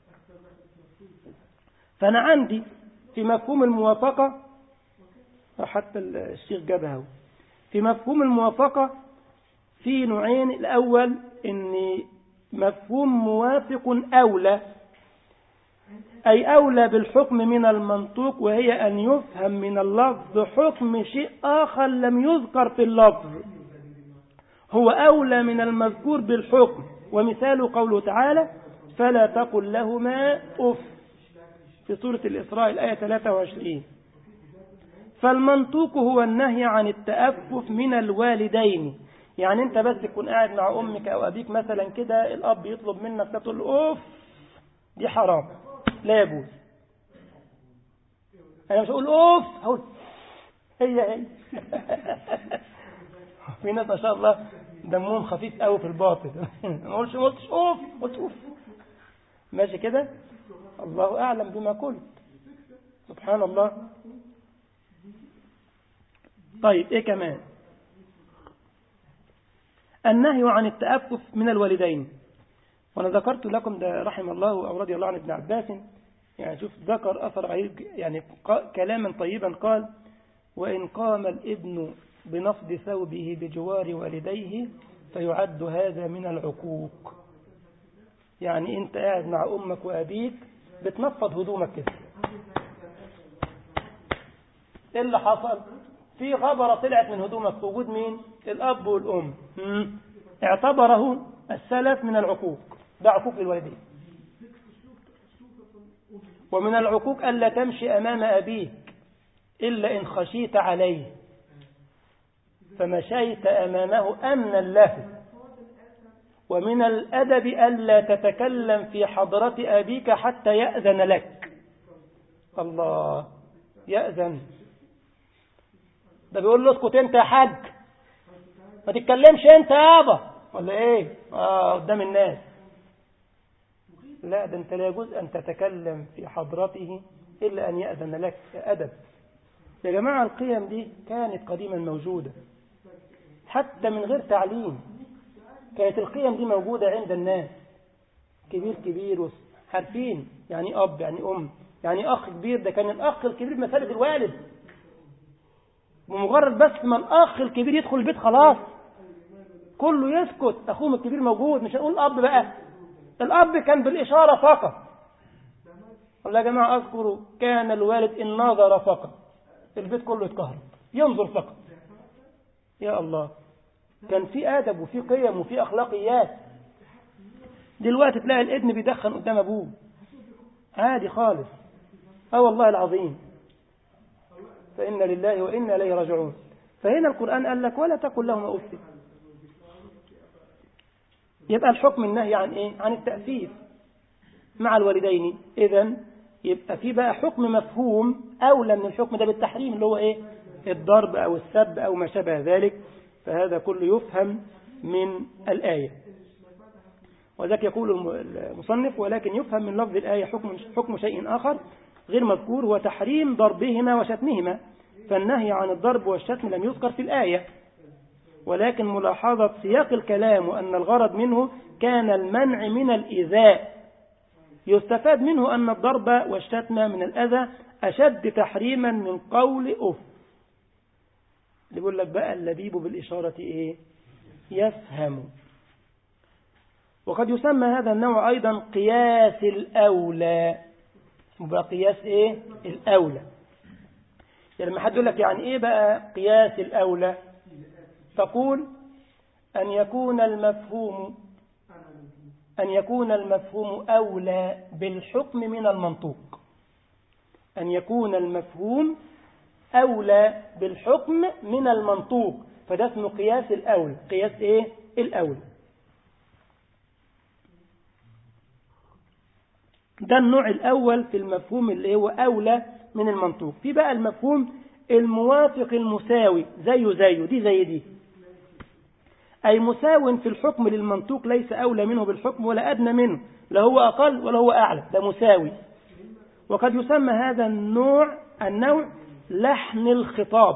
فأنا عندي في مفهوم الموافقة حتى الشيخ جابها في مفهوم الموافقة في نوعين الأول أن مفهوم موافق أولى أي أولى بالحكم من المنطوق وهي أن يفهم من اللفظ حكم شيء آخر لم يذكر في اللفظ هو أولى من المذكور بالحكم ومثال قوله تعالى فلا تقل لهما أف في سورة الإسراء الآية 23 فالمنطوق هو النهي عن التأفف من الوالدين يعني انت بس تكون قاعد مع امك او ابيك مثلا كده الاب يطلب منك تقول اوف دي حرام لا يجوز انا مش هقول اوف هقول هي هي في ناس ما شاء الله دمهم خفيف قوي في الباطن ما قلتش ما قلتش اوف قلت اوف ماشي كده الله اعلم بما قلت سبحان الله طيب ايه كمان النهي عن التأفف من الوالدين وانا ذكرت لكم ده رحم الله او رضي الله عن ابن عباس يعني شوف ذكر اثر غريب يعني كلاما طيبا قال وان قام الابن بنفض ثوبه بجوار والديه فيعد هذا من العقوق يعني انت قاعد مع امك وابيك بتنفض هدومك كده ايه اللي حصل في غبرة طلعت من هدومك في وجود مين الاب والام مم. اعتبره السلف من العقوق ده عقوق للوالدين ومن العقوق ألا تمشي أمام أبيك إلا إن خشيت عليه فمشيت أمامه أمنا له ومن الأدب ألا تتكلم في حضرة أبيك حتى يأذن لك الله يأذن ده بيقول له اسكت انت يا حاج ما تتكلمش انت يابا ولا ايه اه قدام الناس لا ده انت لا يجوز ان تتكلم في حضرته الا ان يأذن لك أدب يا جماعة القيم دي كانت قديما موجودة حتى من غير تعليم كانت القيم دي موجودة عند الناس كبير كبير عارفين يعني أب يعني أم يعني أخ كبير ده كان الأخ الكبير بمثابة الوالد بمجرد بس ما الأخ الكبير يدخل البيت خلاص كله يسكت أخوهم الكبير موجود مش هنقول أب بقى الأب كان بالإشارة فقط والله يا جماعة أذكر كان الوالد إن نظر فقط البيت كله يتكهرب ينظر فقط يا الله كان في آدب وفي قيم وفي أخلاقيات دلوقتي تلاقي الابن بيدخن قدام أبوه عادي خالص اه والله العظيم فإن لله وإنا إليه راجعون فهنا القرآن قال لك ولا تقل لهما أف يبقى الحكم النهي عن إيه؟ عن التأثير مع الوالدين إذا يبقى في بقى حكم مفهوم أولى من الحكم ده بالتحريم اللي هو إيه الضرب أو السب أو ما شابه ذلك فهذا كله يفهم من الآية وذلك يقول المصنف ولكن يفهم من لفظ الآية حكم, حكم شيء آخر غير مذكور هو تحريم ضربهما وشتمهما فالنهي عن الضرب والشتم لم يذكر في الآية ولكن ملاحظة سياق الكلام وأن الغرض منه كان المنع من الإيذاء يستفاد منه أن الضرب والشتم من الأذى أشد تحريما من قول أف يقول لك بقى اللبيب بالإشارة إيه يفهم وقد يسمى هذا النوع أيضا قياس الأولى يبقى قياس إيه الأولى يعني لما حد يقول لك يعني إيه بقى قياس الأولى تقول أن يكون المفهوم أن يكون المفهوم أولى بالحكم من المنطوق أن يكون المفهوم أولى بالحكم من المنطوق فده اسمه قياس الأولى قياس إيه الأولى ده النوع الأول في المفهوم اللي هو أولى من المنطوق في بقى المفهوم الموافق المساوي زيه زيه دي زي دي أي مساو في الحكم للمنطوق ليس أولى منه بالحكم ولا أدنى منه لا هو أقل ولا هو أعلى ده مساوي وقد يسمى هذا النوع النوع لحن الخطاب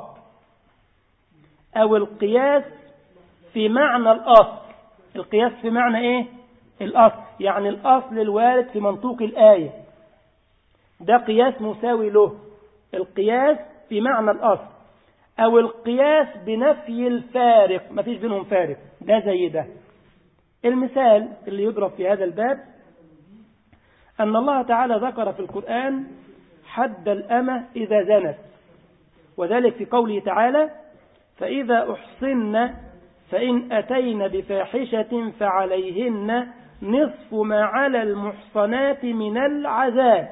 أو القياس في معنى الأصل القياس في معنى إيه الأصل يعني الأصل الوارد في منطوق الآية ده قياس مساوي له القياس في معنى الأصل أو القياس بنفي الفارق ما فيش بينهم فارق ده زي ده المثال اللي يضرب في هذا الباب أن الله تعالى ذكر في القرآن حد الأمة إذا زنت وذلك في قوله تعالى فإذا أحصن فإن أتين بفاحشة فعليهن نصف ما على المحصنات من العذاب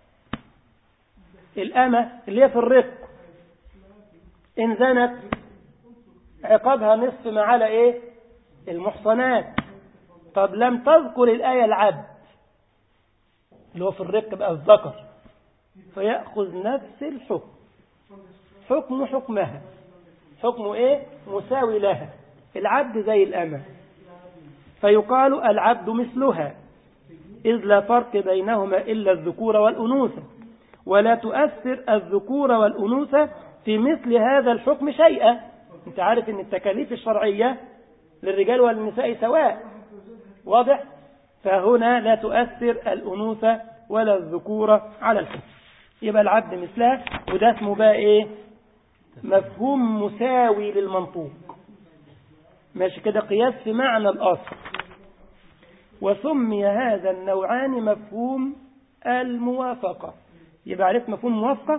الأمة اللي هي في الرق إن زنت عقابها نصف ما على إيه المحصنات طب لم تذكر الآية العبد اللي هو في الرق بقى الذكر فيأخذ نفس الحكم حكم حكمها حكم إيه مساوي لها العبد زي الأمة فيقال العبد مثلها إذ لا فرق بينهما إلا الذكور والأنوثة ولا تؤثر الذكور والأنوثة في مثل هذا الحكم شيئا انت عارف ان التكاليف الشرعية للرجال والنساء سواء واضح فهنا لا تؤثر الأنوثة ولا الذكورة على الحكم يبقى العبد مثلها وده اسمه بقى ايه مفهوم مساوي للمنطوق ماشي كده قياس في معنى الأصل وسمي هذا النوعان مفهوم الموافقة يبقى عرفت مفهوم الموافقة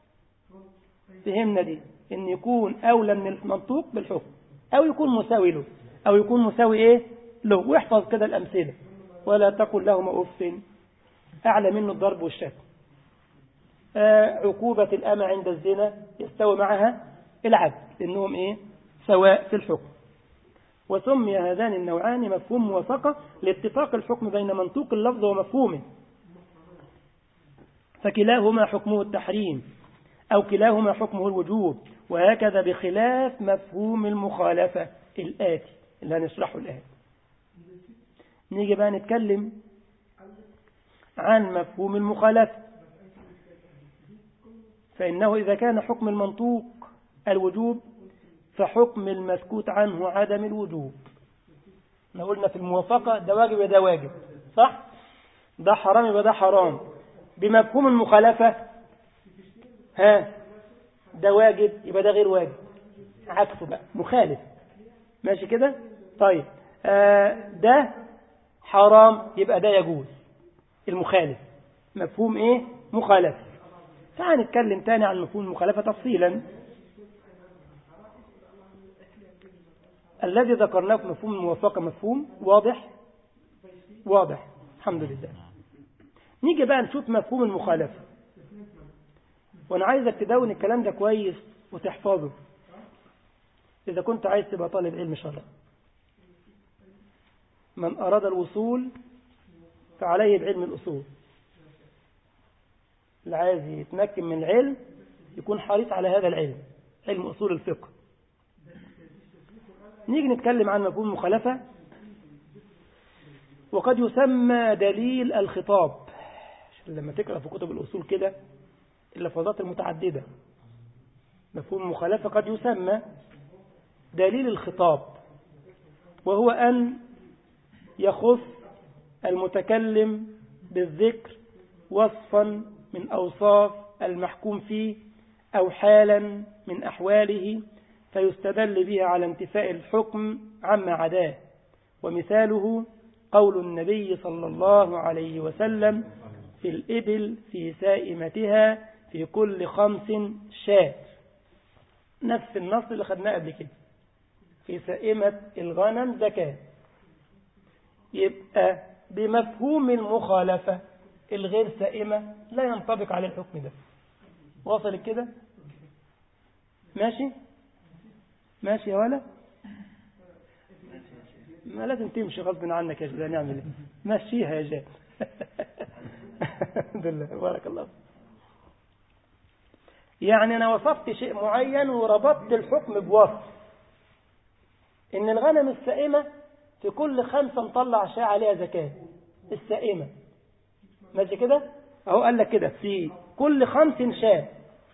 فهمنا دي ان يكون اولى من المنطوق بالحكم او يكون مساوي له او يكون مساوي ايه له واحفظ كده الامثله ولا تقل لهما اف اعلى منه الضرب والشتم آه عقوبة الأمة عند الزنا يستوي معها العدل لأنهم إيه سواء في الحكم وسمي هذان النوعان مفهوم موافقة لاتفاق الحكم بين منطوق اللفظ ومفهومه فكلاهما حكمه التحريم أو كلاهما حكمه الوجوب وهكذا بخلاف مفهوم المخالفة الآتي اللي هنشرحه الآن نيجي بقى نتكلم عن مفهوم المخالفة فإنه إذا كان حكم المنطوق الوجوب فحكم المسكوت عنه عدم الوجوب احنا قلنا في الموافقة ده واجب وده واجب صح ده حرام يبقى ده حرام بمفهوم المخالفة ها ده واجب يبقى ده غير واجب عكسه بقى مخالف ماشي كده طيب آه ده حرام يبقى ده يجوز المخالف مفهوم ايه مخالفة تعال نتكلم تاني عن مفهوم المخالفة تفصيلا الذي ذكرناه في مفهوم الموافقة مفهوم واضح واضح الحمد لله نيجي بقى نشوف مفهوم المخالفة وانا عايزك تدون الكلام ده كويس وتحفظه إذا كنت عايز تبقى طالب علم شرع من أراد الوصول فعليه بعلم الأصول اللي عايز يتمكن من العلم يكون حريص على هذا العلم علم أصول الفقه نيجي نتكلم عن مفهوم المخالفة وقد يسمى دليل الخطاب عشان لما تقرأ في كتب الأصول كده اللفظات المتعددة مفهوم المخالفة قد يسمى دليل الخطاب وهو أن يخص المتكلم بالذكر وصفا من أوصاف المحكوم فيه أو حالا من أحواله فيستدل به على انتفاء الحكم عما عداه ومثاله قول النبي صلى الله عليه وسلم في الإبل في سائمتها في كل خمس شاة نفس النص اللي خدناه قبل كده في سائمة الغنم زكاة يبقى بمفهوم المخالفة الغير سائمة لا ينطبق عليه الحكم ده واصل كده ماشي ماشي يا ولا ما لازم تمشي غصب عنك يا جدع نعمل ايه مشيها يا جاد الحمد لله بارك الله يعني انا وصفت شيء معين وربطت الحكم بوصف ان الغنم السائمة في كل خمسة مطلع شاة عليها زكاة السائمة ماشي كده اهو قال لك كده في كل خمس شاة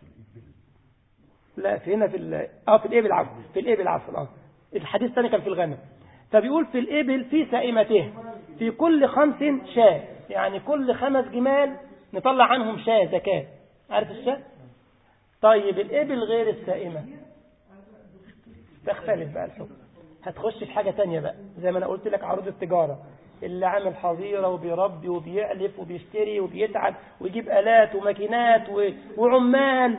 لا في هنا في ال... اه في الابل عفوا في الابل عفوا اه الحديث الثاني كان في الغنم فبيقول في الابل في سائمته في كل خمس شاة يعني كل خمس جمال نطلع عنهم شاة زكاة عارف الشاة طيب الابل غير السائمة تختلف بقى الحكم هتخش في حاجة تانية بقى زي ما انا قلت لك عروض التجارة اللي عامل حظيرة وبيربي وبيعلف وبيشتري وبيتعب ويجيب آلات وماكينات وعمال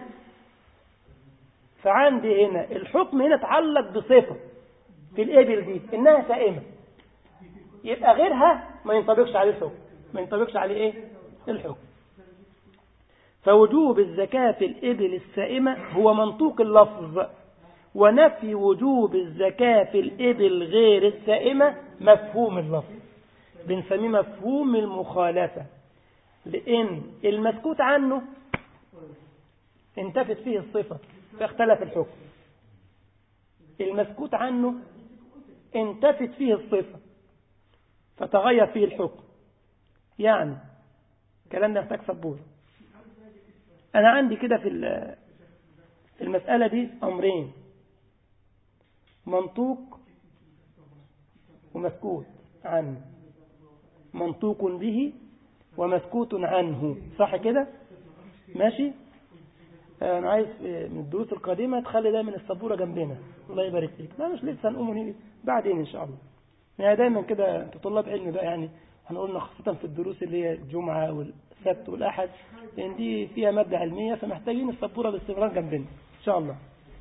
فعندي هنا الحكم هنا اتعلق بصفة في الإبل دي إنها سائمة يبقى غيرها ما ينطبقش عليه الحكم ما ينطبقش عليه إيه الحكم فوجوب الزكاة في الإبل السائمة هو منطوق اللفظ ونفي وجوب الزكاة في الإبل غير السائمة مفهوم اللفظ بنسميه مفهوم المخالفة لأن المسكوت عنه انتفت فيه الصفة فاختلف الحكم المسكوت عنه انتفت فيه الصفة فتغير فيه الحكم يعني كلام ده محتاج سبورة أنا عندي كده في في المسألة دي أمرين منطوق ومسكوت عنه منطوق به ومسكوت عنه صح كده ماشي انا عايز من الدروس القادمة تخلي دايما السبورة جنبنا الله يبارك فيك لا مش لسه هنقوم ونيجي بعدين ان شاء الله يعني دايما كده انتوا طلاب علم بقى يعني هنقولنا خاصة في الدروس اللي هي الجمعة والسبت والأحد لأن دي فيها مادة علمية فمحتاجين السبورة باستمرار جنبنا إن شاء الله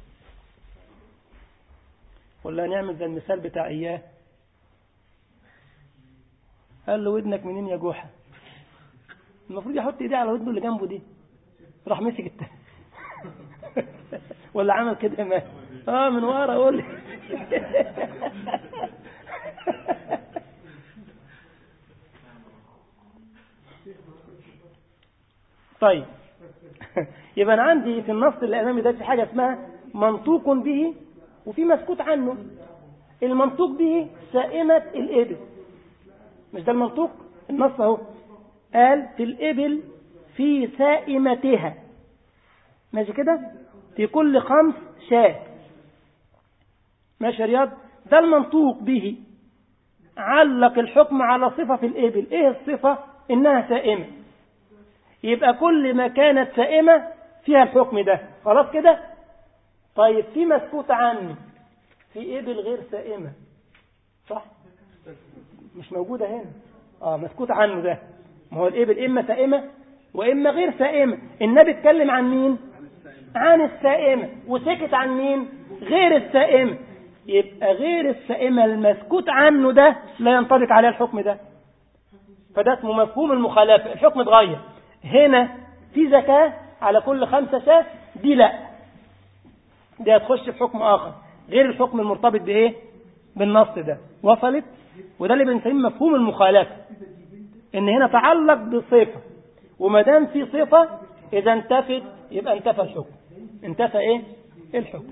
ولا نعمل زي المثال بتاع إياه قال له ودنك منين يا جوحة المفروض يحط ايديه على ودنه اللي جنبه دي راح مسك الت... ولا عمل كده ما اه من ورا قول لي طيب يبقى انا عندي في النص اللي امامي ده في حاجه اسمها منطوق به وفي مسكوت عنه المنطوق به سائمة الإبل مش ده المنطوق النص اهو قال في الإبل في سائمتها ماشي كده في كل خمس شاة ماشي يا رياض ده المنطوق به علق الحكم على صفة في الإبل إيه الصفة إنها سائمة يبقى كل ما كانت سائمة فيها الحكم ده خلاص كده طيب في مسكوت عنه في إبل غير سائمة صح مش موجودة هنا آه مسكوت عنه ده ما هو الإبل إما سائمة وإما غير سائمة النبي اتكلم عن مين عن السائمة وسكت عن مين غير السائمة يبقى غير السائمة المسكوت عنه ده لا ينطبق عليه الحكم ده فده اسمه مفهوم المخالفة الحكم اتغير هنا في زكاة على كل خمسة شاة دي لا دي هتخش في حكم آخر غير الحكم المرتبط بإيه بالنص ده وصلت وده اللي بنسميه مفهوم المخالفة ان هنا تعلق بصفة وما دام في صفة اذا انتفت يبقى انتفى الحكم انتفى ايه الحكم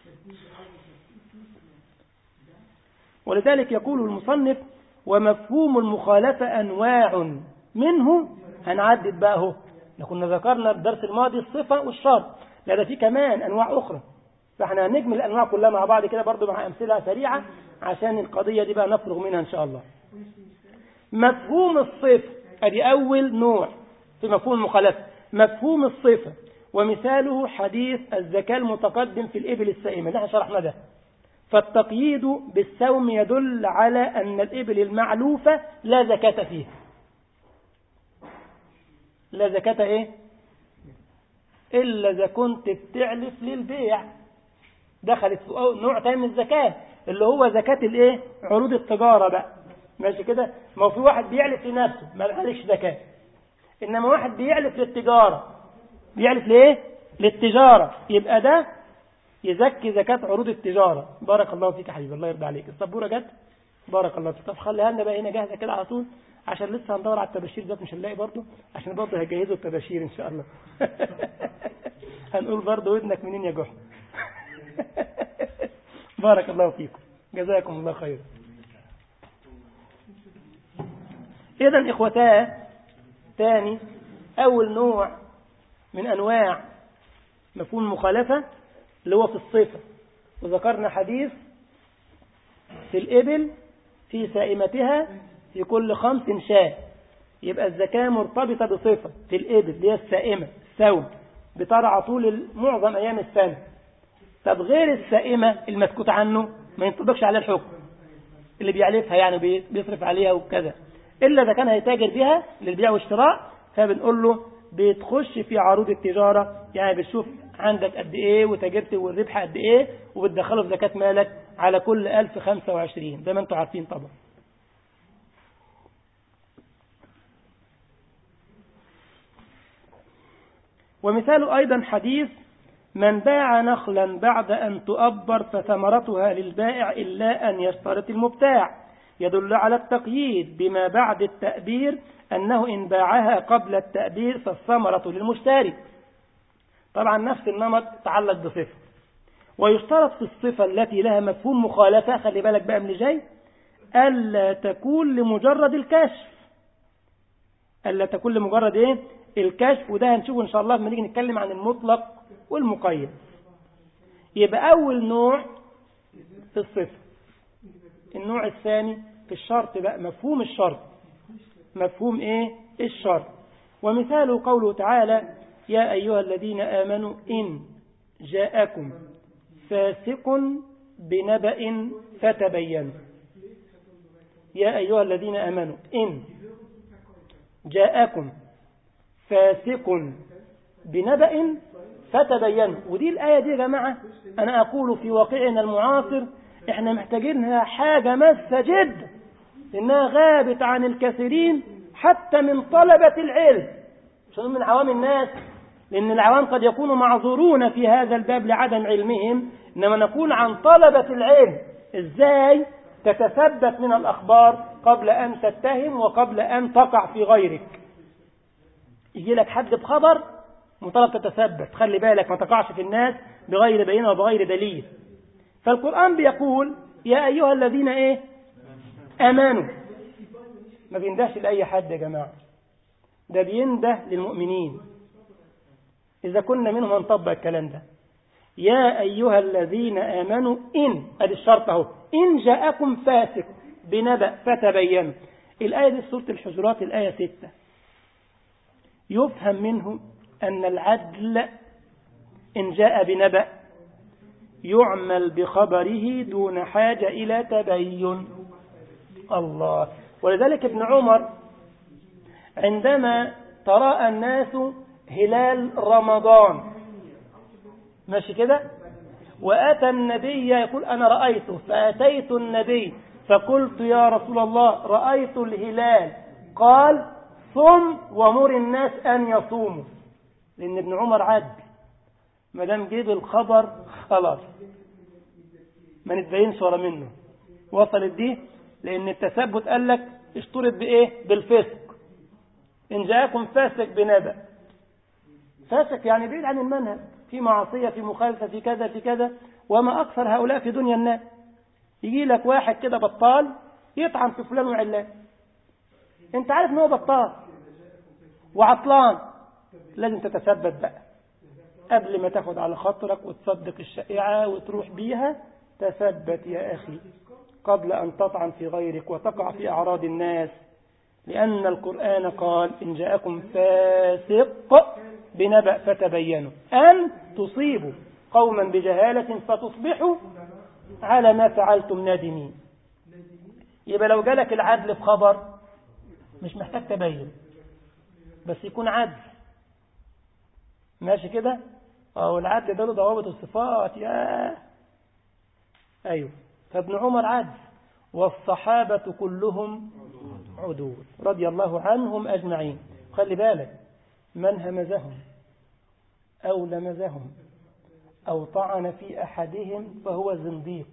ولذلك يقول المصنف ومفهوم المخالفة أنواع منه هنعدد بقى اهو كنا ذكرنا الدرس الماضي الصفة والشرط لا ده في كمان أنواع أخرى فاحنا هنجمل الأنواع كلها مع بعض كده برضو مع أمثلة سريعة عشان القضية دي بقى نفرغ منها إن شاء الله مفهوم الصفة ادي أول نوع في مفهوم المخالفة مفهوم الصفة ومثاله حديث الزكاة المتقدم في الإبل السائمة اللي احنا شرحنا ده فالتقييد بالسوم يدل على أن الإبل المعلوفة لا زكاة فيها لا زكاة إيه إلا إذا كنت بتعلف للبيع دخلت في نوع تاني من الزكاة اللي هو زكاة الإيه عروض التجارة بقى ماشي كده ما هو في واحد بيعلف لنفسه ما عليكش زكاة إنما واحد بيعلف للتجارة بيعلف لإيه للتجارة يبقى ده يزكي زكاة عروض التجارة بارك الله فيك يا حبيبي الله يرضى عليك السبورة جت بارك الله فيك طب خليها لنا بقى هنا جاهزة كده على طول عشان لسه هندور على التباشير ده مش هنلاقي برضه عشان برضه هيجهزوا التباشير ان شاء الله هنقول برضه ودنك منين يا جحا بارك الله فيكم جزاكم الله خير اذا اخوتاه ثاني اول نوع من انواع مفهوم المخالفه اللي هو في الصفة وذكرنا حديث في الإبل في سائمتها في كل خمس شاة يبقى الزكاة مرتبطة بصفة في الإبل اللي هي السائمة السوم بترعى طول معظم أيام السنة طب غير السائمة المسكوت عنه ما ينطبقش عليه الحكم اللي بيعلفها يعني بيصرف عليها وكذا إلا إذا كان هيتاجر بها للبيع والشراء فبنقول له بتخش في عروض التجارة يعني بتشوف عندك قد ايه وتاجرت والربح قد ايه وبتدخله في زكاة مالك على كل 1025 زي ما انتم عارفين طبعا ومثال أيضا حديث من باع نخلا بعد أن تؤبر فثمرتها للبائع إلا أن يشترط المبتاع يدل على التقييد بما بعد التأبير أنه إن باعها قبل التأبير فالثمرة للمشتري طبعا نفس النمط تعلق بصفة ويشترط في الصفة التي لها مفهوم مخالفة خلي بالك بقى من اللي جاي ألا تكون لمجرد الكشف ألا تكون لمجرد إيه الكشف وده هنشوفه إن شاء الله لما نيجي نتكلم عن المطلق والمقيد يبقى أول نوع في الصفة النوع الثاني في الشرط بقى مفهوم الشرط مفهوم إيه الشرط ومثاله قوله تعالى يا أيها الذين آمنوا إن جاءكم فاسق بنبأ فتبينوا يا أيها الذين آمنوا إن جاءكم فاسق بنبأ فتبينوا ودي الآية دي يا جماعة أنا أقول في واقعنا المعاصر إحنا محتاجينها حاجة مسة جدا إنها غابت عن الكثيرين حتى من طلبة العلم مش من عوام الناس لأن العوام قد يكونوا معذورون في هذا الباب لعدم علمهم إنما نقول عن طلبة العلم إزاي تتثبت من الأخبار قبل أن تتهم وقبل أن تقع في غيرك يجي لك حد بخبر مطالب تتثبت خلي بالك ما تقعش في الناس بغير بينة وبغير دليل فالقرآن بيقول يا أيها الذين إيه أمانوا ما بيندهش لأي حد يا جماعة ده بينده للمؤمنين إذا كنا منهم هنطبق الكلام ده يا أيها الذين آمنوا إن أدي الشرط أهو إن جاءكم فاسق بنبأ فتبينوا الآية دي سورة الحجرات الآية ستة يفهم منه أن العدل إن جاء بنبأ يعمل بخبره دون حاجة إلى تبين الله ولذلك ابن عمر عندما تراءى الناس هلال رمضان ماشي كده وأتى النبي يقول أنا رأيته فأتيت النبي فقلت يا رسول الله رأيت الهلال قال صم ومر الناس أن يصوموا لأن ابن عمر عد ما دام جيب الخبر خلاص ما نتبينش ورا منه وصلت دي لأن التثبت قال لك اشترط بإيه بالفسق إن جاءكم فاسق بنبأ فاسق يعني بعيد عن المنهج في معصية في مخالفة في كذا في كذا وما أكثر هؤلاء في دنيا الناس يجي لك واحد كده بطال يطعن في فلان وعلان انت عارف ان هو بطال وعطلان لازم تتثبت بقى قبل ما تاخد على خاطرك وتصدق الشائعة وتروح بيها تثبت يا أخي قبل أن تطعن في غيرك وتقع في أعراض الناس لأن القرآن قال إن جاءكم فاسق بنبأ فتبينوا أن تصيبوا قوما بجهالة فتصبحوا على ما فعلتم نادمين يبقى لو جالك العدل في خبر مش محتاج تبين بس يكون عدل ماشي كده اه العدل ده له ضوابط الصفات يا ايوه فابن عمر عدل والصحابة كلهم عدول رضي الله عنهم أجمعين خلي بالك من همزهم أو لمزهم أو طعن في أحدهم فهو زنديق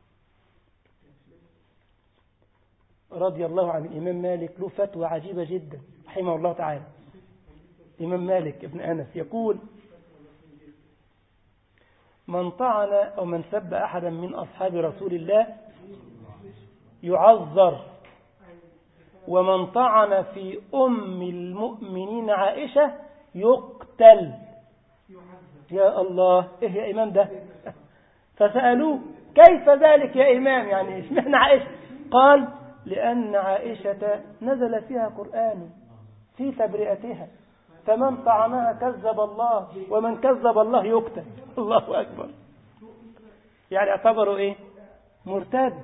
رضي الله عن الإمام مالك له فتوى عجيبة جدا رحمه الله تعالى الإمام مالك ابن أنس يقول من طعن أو من سب أحدا من أصحاب رسول الله يعذر ومن طعن في أم المؤمنين عائشة يقتل يا الله إيه يا إمام ده فسألوه كيف ذلك يا إمام يعني اشمعنى عائشة قال لأن عائشة نزل فيها قرآن في تبرئتها فمن طعنها كذب الله ومن كذب الله يقتل الله أكبر يعني اعتبروا إيه مرتد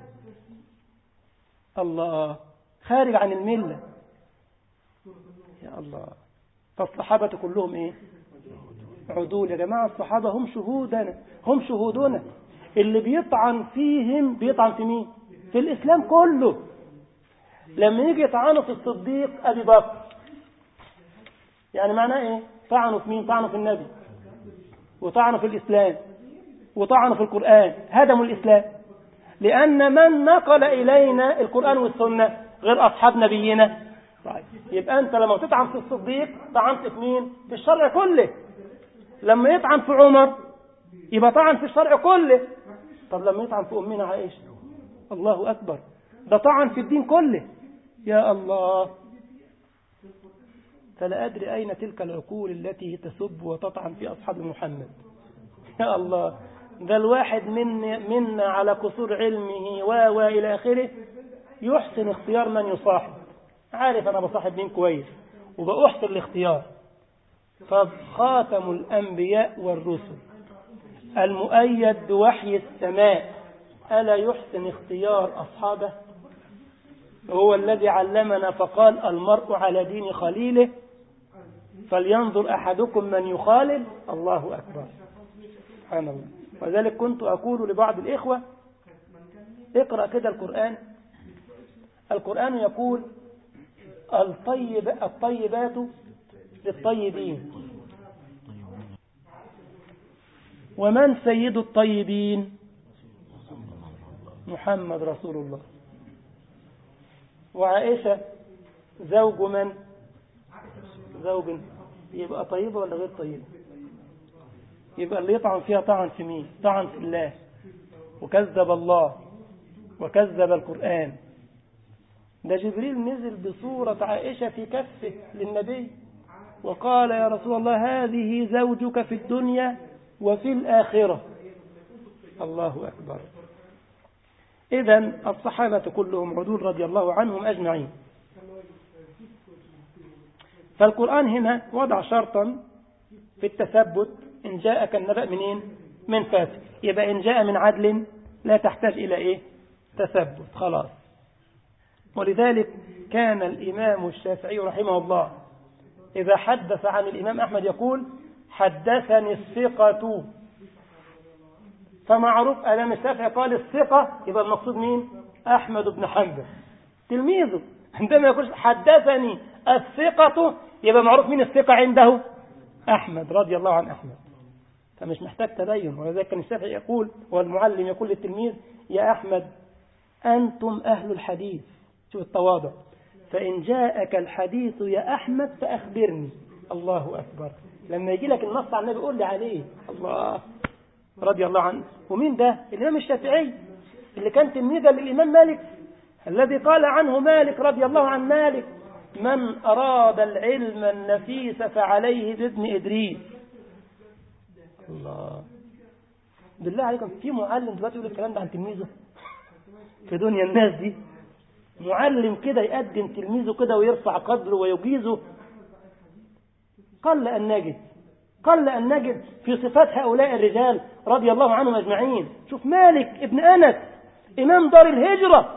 الله خارج عن الملة يا الله فالصحابة كلهم إيه عدول يا جماعة الصحابة هم شهودنا هم شهودنا اللي بيطعن فيهم بيطعن في مين في الإسلام كله لما يجي يطعنوا في الصديق أبي بكر يعني معناه إيه طعنوا في مين طعنوا في النبي وطعنوا في الإسلام وطعنوا في القرآن هدموا الإسلام لأن من نقل إلينا القرآن والسنة غير أصحاب نبينا طيب يبقى أنت لما تطعن في الصديق طعنت في مين في الشرع كله لما يطعن في عمر يبقى طعن في الشرع كله طب لما يطعن في أمنا عائشة الله أكبر ده طعن في الدين كله يا الله فلا أدري أين تلك العقول التي تسب وتطعن في أصحاب محمد يا الله ده الواحد من منا على قصور علمه و و إلى آخره يحسن اختيار من يصاحب عارف أنا بصاحب مين كويس وبأحسن الاختيار فخاتم الأنبياء والرسل المؤيد بوحي السماء ألا يحسن اختيار أصحابه هو الذي علمنا فقال المرء على دين خليله فلينظر أحدكم من يخالل الله أكبر سبحان الله وذلك كنت أقول لبعض الإخوة اقرأ كده القرآن القرآن يقول الطيب الطيبات للطيبين ومن سيد الطيبين محمد رسول الله وعائشة زوج من زوج يبقى طيبة ولا غير طيبة يبقى اللي يطعن فيها طعن في مين طعن في الله وكذب الله وكذب القرآن ده جبريل نزل بصورة عائشة في كفه للنبي وقال يا رسول الله هذه زوجك في الدنيا وفي الآخرة الله أكبر إذا الصحابة كلهم عدول رضي الله عنهم أجمعين فالقرآن هنا وضع شرطا في التثبت إن جاءك النبأ منين من فاسق يبقى إن جاء من عدل لا تحتاج إلى إيه تثبت خلاص ولذلك كان الإمام الشافعي رحمه الله إذا حدث عن الإمام أحمد يقول حدثني الثقة فمعروف الإمام الشافعي قال الثقة يبقى المقصود مين أحمد بن حنبل تلميذه عندما يقول حدثني الثقة يبقى معروف مين الثقة عنده أحمد رضي الله عن أحمد فمش محتاج تبين ولذلك كان الشافعي يقول والمعلم يقول للتلميذ يا أحمد أنتم أهل الحديث شوف التواضع فإن جاءك الحديث يا أحمد فأخبرني الله أكبر لما يجي لك النص عن النبي قول لي عليه الله رضي الله عنه ومين ده الإمام الشافعي اللي كان تلميذا للإمام مالك الذي قال عنه مالك رضي الله عن مالك من أراد العلم النفيس فعليه بابن إدريس الله بالله عليكم في معلم دلوقتي يقول الكلام ده عن تلميذه في دنيا الناس دي معلم كده يقدم تلميذه كده ويرفع قدره ويجيزه قل أن نجد قل أن نجد في صفات هؤلاء الرجال رضي الله عنهم أجمعين شوف مالك ابن أنس إمام دار الهجرة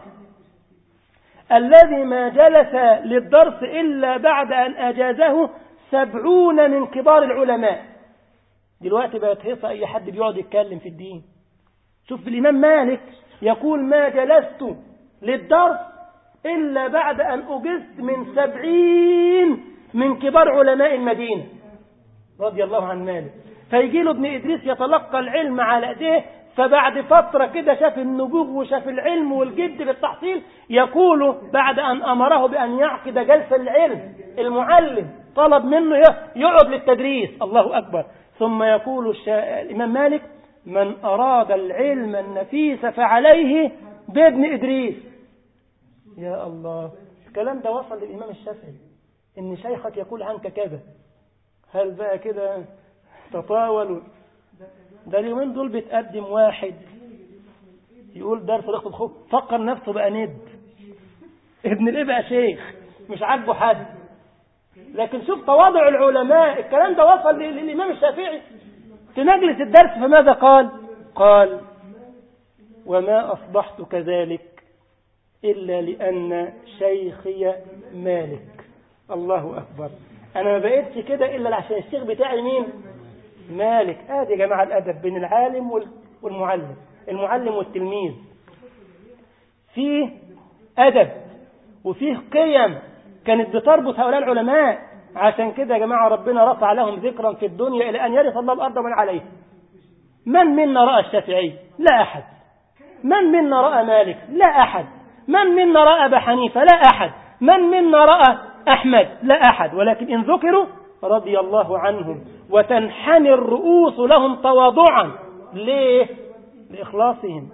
الذي ما جلس للدرس إلا بعد أن أجازه سبعون من كبار العلماء دلوقتي بقت هيصة أي حد بيقعد يتكلم في الدين شوف الإمام مالك يقول ما جلست للدرس إلا بعد أن أجزت من سبعين من كبار علماء المدينة رضي الله عن مالك فيجي له ابن إدريس يتلقى العلم على ايديه فبعد فترة كده شاف النبوغ وشاف العلم والجد بالتحصيل يقول بعد أن أمره بأن يعقد جلسة العلم المعلم طلب منه يقعد للتدريس الله أكبر ثم يقول الشا... الإمام مالك من أراد العلم النفيس فعليه بابن إدريس يا الله الكلام ده وصل للإمام الشافعي إن شيخك يقول عنك كذا هل بقى كده تطاول ده اليومين دول بتقدم واحد يقول درس رخص الخوف فكر نفسه بقى ند ابن الايه بقى شيخ مش عاجبه حد لكن شوف تواضع العلماء الكلام ده وصل للإمام الشافعي في مجلس الدرس فماذا قال قال وما أصبحت كذلك إلا لأن شيخي مالك الله أكبر أنا ما بقيتش كده إلا عشان الشيخ بتاعي مين مالك آدي يا جماعة الأدب بين العالم والمعلم المعلم والتلميذ فيه أدب وفيه قيم كانت بتربط هؤلاء العلماء عشان كده يا جماعة ربنا رفع لهم ذكرا في الدنيا إلى أن يرث الله الأرض ومن عليها من منا رأى الشافعي لا أحد من منا رأى مالك لا أحد من منا رأى أبا حنيفة لا أحد من منا رأى أحمد لا أحد ولكن إن ذكروا رضي الله عنهم وتنحني الرؤوس لهم تواضعا ليه لإخلاصهم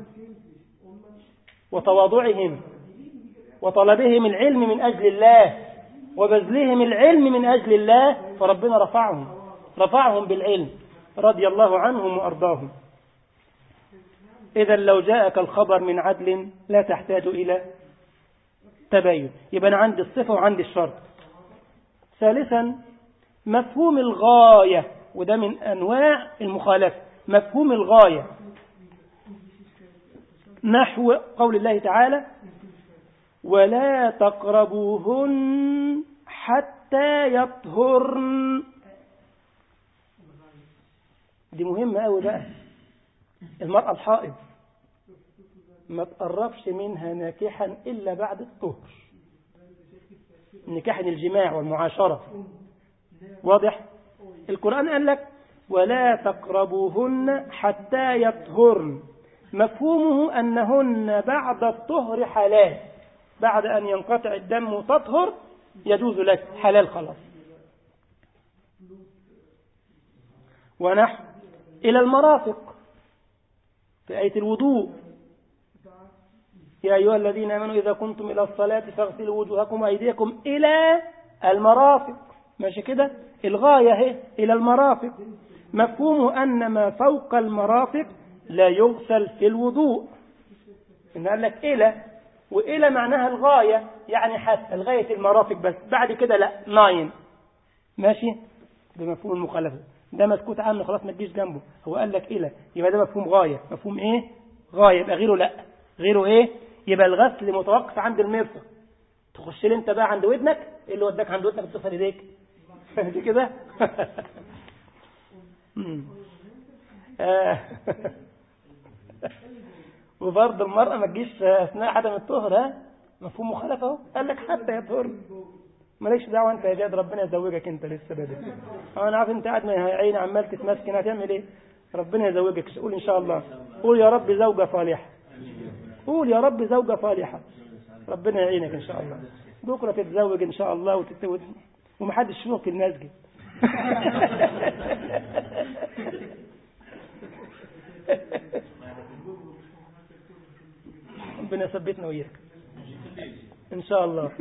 وتواضعهم وطلبهم العلم من أجل الله وبذلهم العلم من أجل الله فربنا رفعهم رفعهم بالعلم رضي الله عنهم وأرضاهم إذا لو جاءك الخبر من عدل لا تحتاج إلى تبين يبقى أنا عندي الصفة وعندي الشرط ثالثا مفهوم الغاية وده من أنواع المخالفة مفهوم الغاية نحو قول الله تعالى ولا تقربوهن حتى يطهرن دي مهمة أوي بقى المرأة الحائض ما تقربش منها ناكحا إلا بعد الطهر نكاح الجماع والمعاشرة واضح القرآن قال لك ولا تقربوهن حتى يطهرن مفهومه أنهن بعد الطهر حلال بعد أن ينقطع الدم وتطهر يجوز لك حلال خلاص ونحو إلى المرافق في آية الوضوء يا أيها الذين آمنوا إذا كنتم إلى الصلاة فاغسلوا وجوهكم وأيديكم إلى المرافق ماشي كده الغاية هي إلى المرافق مفهومه أن ما فوق المرافق لا يغسل في الوضوء إن قال لك إلى وإلى معناها الغاية يعني حتى الغاية المرافق بس بعد كده لا ناين ماشي بمفهوم المخالفة ده مسكوت عنه خلاص ما تجيش جنبه هو قال لك إلى يبقى ده مفهوم غاية مفهوم إيه غاية يبقى غيره لا غيره إيه يبقى الغسل متوقف عند المرفق تخش لي انت بقى عند ودنك ايه اللي وداك عند ودنك بتصل ايديك فهمت كده وبرضه المرأة ما تجيش أثناء عدم الطهر ها مفهوم مخالفة اهو قال لك حتى يطهر مالكش دعوة أنت يا جاد ربنا يزوجك أنت لسه بدري أنا عارف أنت قاعد يا عيني عمال تتمسكن هتعمل إيه ربنا يزوجك قول إن شاء الله قول يا رب زوجة صالحة قول يا رب زوجة صالحة ربنا يعينك إن شاء الله بكرة تتزوج إن شاء الله وتتزوج ومحدش يشوفك في المسجد ربنا يثبتنا وإياك إن شاء الله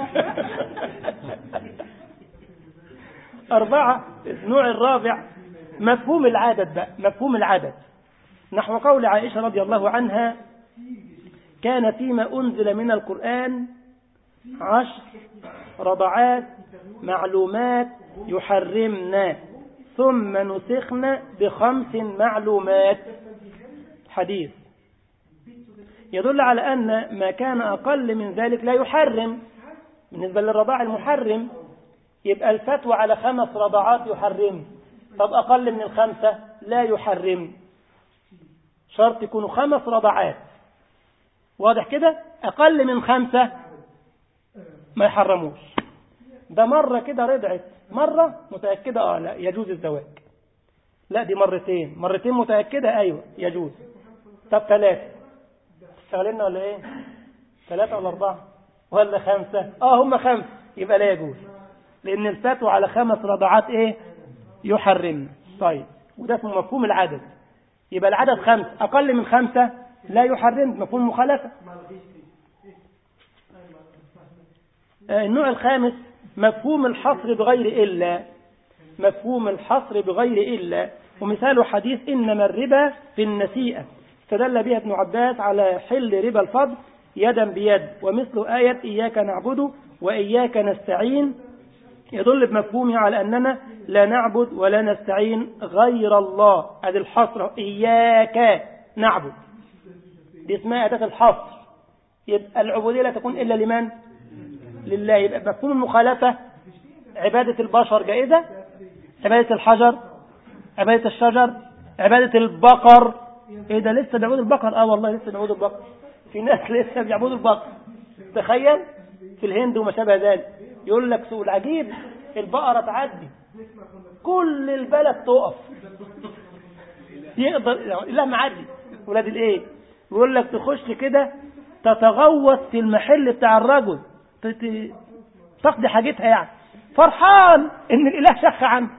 أربعة النوع الرابع مفهوم العدد بقى مفهوم العدد نحو قول عائشة رضي الله عنها كان فيما أنزل من القرآن عشر رضعات معلومات يحرمنا ثم نسخنا بخمس معلومات حديث يدل على أن ما كان أقل من ذلك لا يحرم بالنسبة للرضاع المحرم يبقى الفتوى على خمس رضعات يحرم طب أقل من الخمسة لا يحرم شرط يكونوا خمس رضعات واضح كده أقل من خمسة ما يحرموش ده مرة كده رضعت مرة متأكدة آه لا يجوز الزواج لا دي مرتين مرتين متأكدة أيوة يجوز طب ثلاثة اشتغلنا ولا ايه ثلاثة ولا أربعة ولا خمسة اه هم خمسة يبقى لا يجوز لأن الفتوى على خمس رضعات ايه يحرم طيب وده اسمه مفهوم العدد يبقى العدد خمس أقل من خمسة لا يحرم مفهوم مخالفة النوع الخامس مفهوم الحصر بغير إلا مفهوم الحصر بغير إلا ومثال حديث إنما الربا في النسيئة استدل بها ابن عباس على حل ربا الفضل يدا بيد ومثل آية إياك نعبد وإياك نستعين يدل بمفهومه على أننا لا نعبد ولا نستعين غير الله هذه الحصر إياك نعبد دي اسمها أداة الحصر يبقى العبودية لا تكون إلا لمن لله يبقى مفهوم المخالفة عبادة البشر جائزة عبادة الحجر عبادة الشجر عبادة البقر ايه ده لسه بيعبدوا البقر اه والله لسه بيعبدوا البقر في ناس لسه بيعبدوا البقر تخيل في الهند وما شابه ذلك يقول لك سوء العجيب البقرة تعدي كل البلد تقف يقدر لا معدي ولاد الايه يقول لك تخش كده تتغوط في المحل بتاع الرجل تقضي حاجتها يعني فرحان ان الاله شخ عنه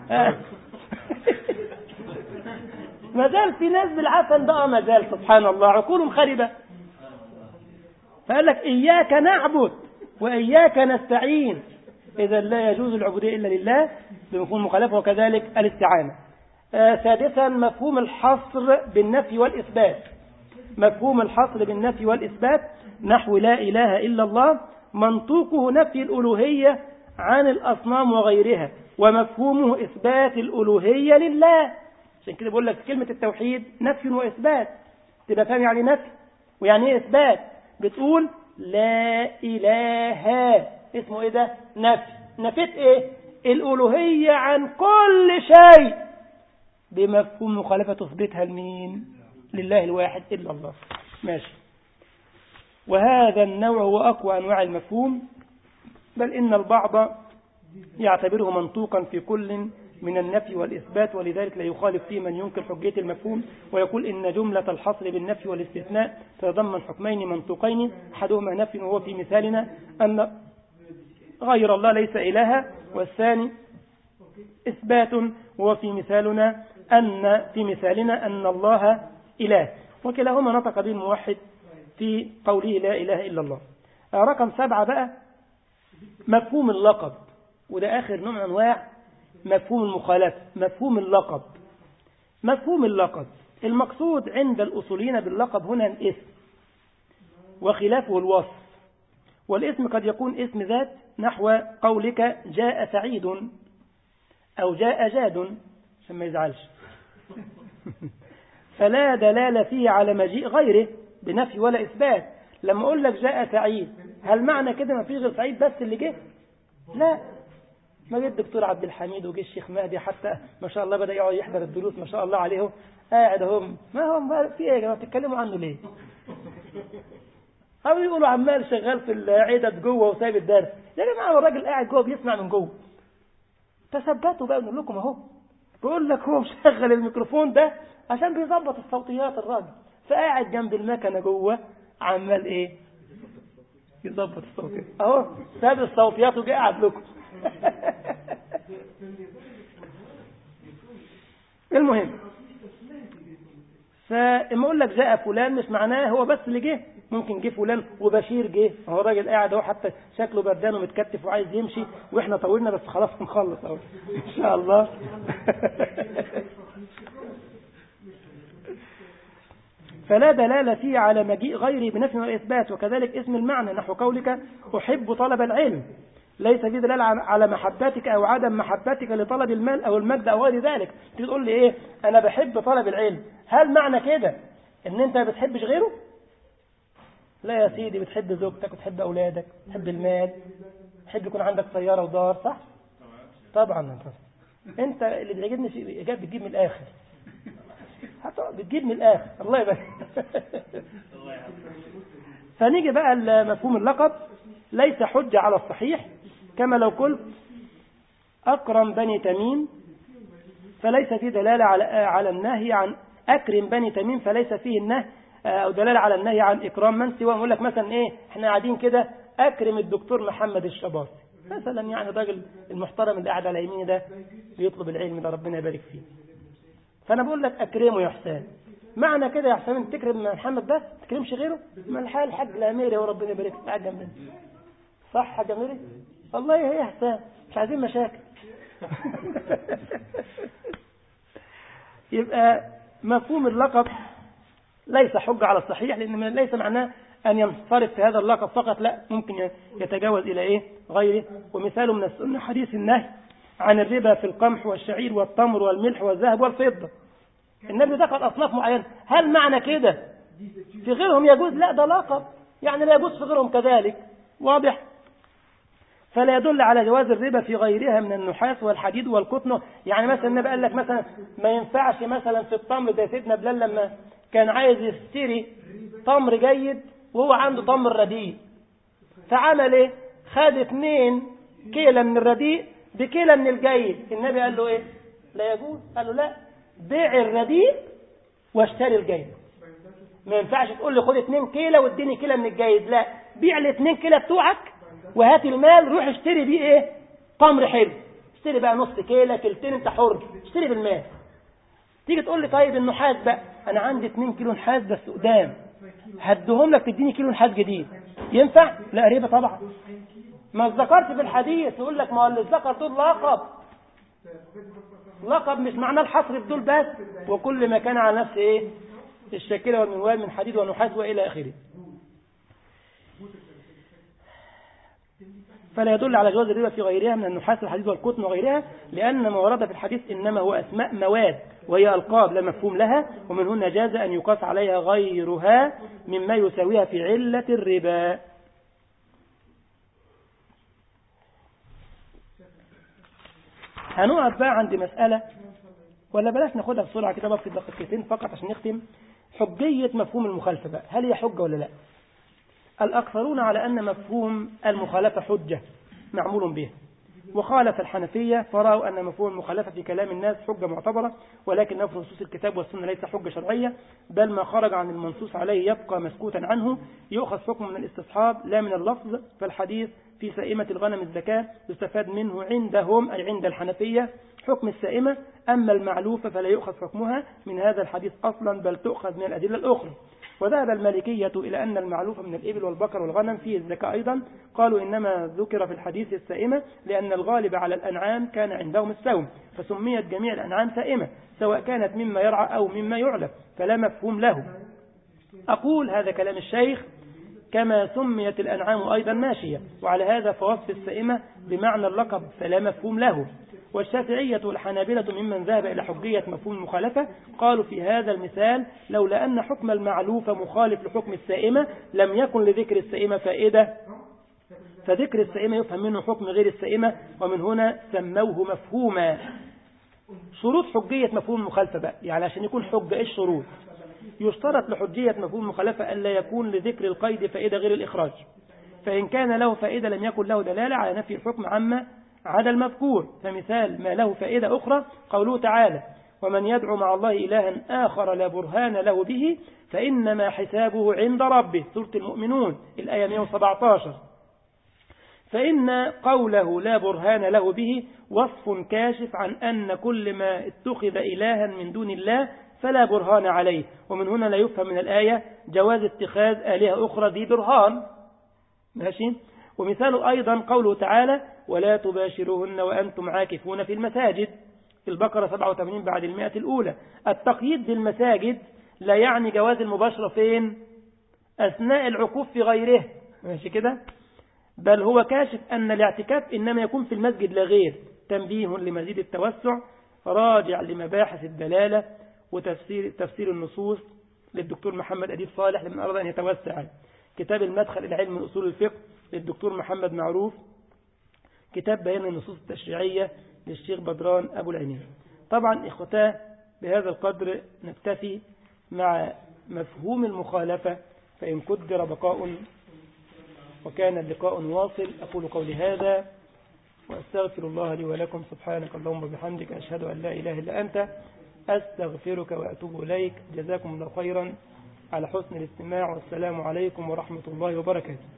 ما زال في ناس بالعسل بقى ما زال سبحان الله عقول خربة فقال لك إياك نعبد وإياك نستعين إذا لا يجوز العبودية إلا لله بمفهوم المخالفة وكذلك الاستعانة آه سادسا مفهوم الحصر بالنفي والإثبات مفهوم الحصر بالنفي والإثبات نحو لا إله إلا الله منطوقه نفي الألوهية عن الأصنام وغيرها ومفهومه إثبات الألوهية لله عشان كده بقول لك كلمة التوحيد نفي وإثبات تبقى فاهم يعني نفي ويعني ايه إثبات بتقول لا إله اسمه ايه ده نفي نفيت ايه الألوهية عن كل شيء بمفهوم مخالفة تثبتها لمين لله الواحد إلا الله ماشي وهذا النوع هو أقوى أنواع المفهوم بل إن البعض يعتبره منطوقا في كل من النفي والإثبات ولذلك لا يخالف فيه من ينكر حجية المفهوم ويقول إن جملة الحصر بالنفي والاستثناء تتضمن حكمين منطوقين أحدهما نفي وهو في مثالنا أن غير الله ليس إلها والثاني إثبات وهو في مثالنا أن في مثالنا أن الله إله وكلاهما نطق به الموحد في قوله لا إله إلا الله رقم سبعة بقى مفهوم اللقب وده آخر نوع من أنواع مفهوم المخالفة مفهوم اللقب مفهوم اللقب المقصود عند الأصولين باللقب هنا الاسم وخلافه الوصف والاسم قد يكون اسم ذات نحو قولك جاء سعيد أو جاء جاد عشان ما يزعلش فلا دلالة فيه على مجيء غيره بنفي ولا إثبات لما أقول لك جاء سعيد هل معنى كده ما فيش غير سعيد بس اللي جه لا ما جه الدكتور عبد الحميد وجه الشيخ مهدي حتى ما شاء الله بدأ يقعد يحضر الدروس ما شاء الله عليه قاعد هم ما هم في ايه يا جماعه بتتكلموا عنه ليه أو يقولوا عمال شغال في العدد جوه وسايب الدرس يا جماعه الراجل قاعد جوه بيسمع من جوه تثبتوا بقى نقول لكم اهو بيقول لك هو مشغل الميكروفون ده عشان بيظبط الصوتيات الراجل فقاعد جنب المكنه جوه عمال ايه يظبط الصوتيات اهو ساب الصوتيات وجاي قاعد لكم المهم فاما اقول لك جاء فلان مش معناه هو بس اللي جه ممكن جه فلان وبشير جه هو راجل قاعد اهو حتى شكله بردان ومتكتف وعايز يمشي واحنا طولنا بس خلاص نخلص اهو ان شاء الله فلا دلالة فيه على مجيء غيره بنفي والإثبات وكذلك اسم المعنى نحو قولك أحب طلب العلم ليس فيه دلالة على محبتك أو عدم محبتك لطلب المال أو المجد أو غير ذلك تقول لي إيه أنا بحب طلب العلم هل معنى كده إن أنت ما بتحبش غيره لا يا سيدي بتحب زوجتك وتحب أولادك تحب المال تحب يكون عندك سيارة ودار صح طبعا أنت اللي بيعجبني في إجابة بتجيب من الآخر حتى بتجيب من الآخر الله يبارك فنيجي بقى لمفهوم اللقب ليس حجة على الصحيح كما لو قلت أكرم بني تميم فليس فيه دلالة على على النهي عن أكرم بني تميم فليس فيه النهي أو دلالة على النهي عن إكرام من سوى نقول لك مثلا إيه إحنا قاعدين كده أكرم الدكتور محمد الشباطي مثلا يعني الراجل المحترم اللي قاعد على يميني ده بيطلب العلم ده ربنا يبارك فيه فأنا بقول لك أكرمه يا حسين معنى كده يا حسين أنت تكرم محمد بس ما تكرمش غيره ما الحال حاج الأميري وربنا يبارك فيه قاعد جنبنا صح يا جميلي والله هي حسين مش عايزين مشاكل يبقى مفهوم اللقب ليس حجة على الصحيح لأن ليس معناه أن ينصرف في هذا اللقب فقط لا ممكن يتجاوز إلى إيه غيره ومثاله من السنة حديث النهي عن الربا في القمح والشعير والتمر والملح والذهب والفضة النبي ذكر أصناف معينة هل معنى كده في غيرهم يجوز لا ده لقب يعني لا يجوز في غيرهم كذلك واضح فلا يدل على جواز الربا في غيرها من النحاس والحديد والقطن يعني مثلا النبي قال لك مثلا ما ينفعش مثلا في التمر زي سيدنا بلال لما كان عايز يشتري تمر جيد وهو عنده تمر رديء فعمل ايه خد اثنين كيلة من الرديء بكيلة من الجيد النبي قال له ايه لا يجوز قال له لا بيع الرديء واشتري الجيد ما ينفعش تقول لي خد اثنين كيلة واديني كيلة من الجيد لا بيع الاثنين كيلة بتوعك وهات المال روح اشتري بيه ايه تمر حلو اشتري بقى نص كيلة كيلتين انت حر اشتري بالمال تيجي تقول لي طيب النحاس بقى انا عندي 2 كيلو نحاس بس قدام هديهم لك تديني كيلو نحاس جديد ينفع لا ربا طبعا ما ذكرت في الحديث يقول لك ما هو اللي ذكر دول لقب لقب مش معناه الحصر في دول بس وكل ما كان على نفس ايه الشاكلة والمنوال من حديد ونحاس والى اخره فلا يدل على جواز الربا في غيرها من النحاس والحديد والقطن وغيرها لأن ما ورد في الحديث إنما هو أسماء مواد وهي ألقاب لا مفهوم لها ومن هنا جاز أن يقاس عليها غيرها مما يساويها في علة الربا هنقف بقى عند مسألة ولا بلاش ناخدها بسرعة كده بقى في دقيقتين فقط عشان نختم حجية مفهوم المخالفة بقى هل هي حجة ولا لا الأكثرون على أن مفهوم المخالفة حجة معمول به وخالف الحنفية فرأوا أن مفهوم المخالفة في كلام الناس حجة معتبرة ولكنه في نصوص الكتاب والسنة ليس حجة شرعية بل ما خرج عن المنصوص عليه يبقى مسكوتا عنه يؤخذ حكم من الاستصحاب لا من اللفظ فالحديث في سائمة الغنم الزكاة يستفاد منه عندهم أي عند الحنفية حكم السائمة أما المعلوفة فلا يؤخذ حكمها من هذا الحديث أصلا بل تؤخذ من الأدلة الأخرى وذهب المالكية إلى أن المعلوف من الإبل والبقر والغنم فيه الزكاة أيضا قالوا إنما ذكر في الحديث السائمة لأن الغالب على الأنعام كان عندهم السوم فسميت جميع الأنعام سائمة سواء كانت مما يرعى أو مما يعلف فلا مفهوم له أقول هذا كلام الشيخ كما سميت الأنعام أيضا ماشية وعلى هذا فوصف السائمة بمعنى اللقب فلا مفهوم له والشافعية والحنابلة ممن ذهب إلى حجية مفهوم المخالفة قالوا في هذا المثال لولا أن حكم المعلوف مخالف لحكم السائمة لم يكن لذكر السائمة فائدة فذكر السائمة يفهم منه حكم غير السائمة ومن هنا سموه مفهوما شروط حجية مفهوم المخالفة بقى يعني عشان يكون حجة إيش شروط يشترط لحجية مفهوم المخالفة ألا يكون لذكر القيد فائدة غير الإخراج فإن كان له فائدة لم يكن له دلالة على نفي الحكم عما عدا المذكور فمثال ما له فائدة أخرى قوله تعالى ومن يدعو مع الله إلها آخر لا برهان له به فإنما حسابه عند ربه سورة المؤمنون الآية 117 فإن قوله لا برهان له به وصف كاشف عن أن كل ما اتخذ إلها من دون الله فلا برهان عليه ومن هنا لا يفهم من الآية جواز اتخاذ آلهة أخرى ذي برهان ماشي ومثال أيضا قوله تعالى ولا تباشروهن وأنتم عاكفون في المساجد في البقرة 87 بعد المئة الأولى التقييد بالمساجد لا يعني جواز المباشرة فين أثناء العكوف في غيره ماشي كده بل هو كاشف أن الاعتكاف إنما يكون في المسجد لا غير تنبيه لمزيد التوسع راجع لمباحث الدلالة وتفسير تفسير النصوص للدكتور محمد أديب صالح لمن أراد أن يتوسع كتاب المدخل إلى علم أصول الفقه للدكتور محمد معروف كتاب بيان النصوص التشريعية للشيخ بدران أبو العينين طبعا إخوتاه بهذا القدر نكتفي مع مفهوم المخالفة فإن قدر بقاء وكان اللقاء واصل أقول قولي هذا وأستغفر الله لي ولكم سبحانك اللهم وبحمدك أشهد أن لا إله إلا أنت أستغفرك وأتوب إليك جزاكم الله خيرا على حسن الاستماع والسلام عليكم ورحمة الله وبركاته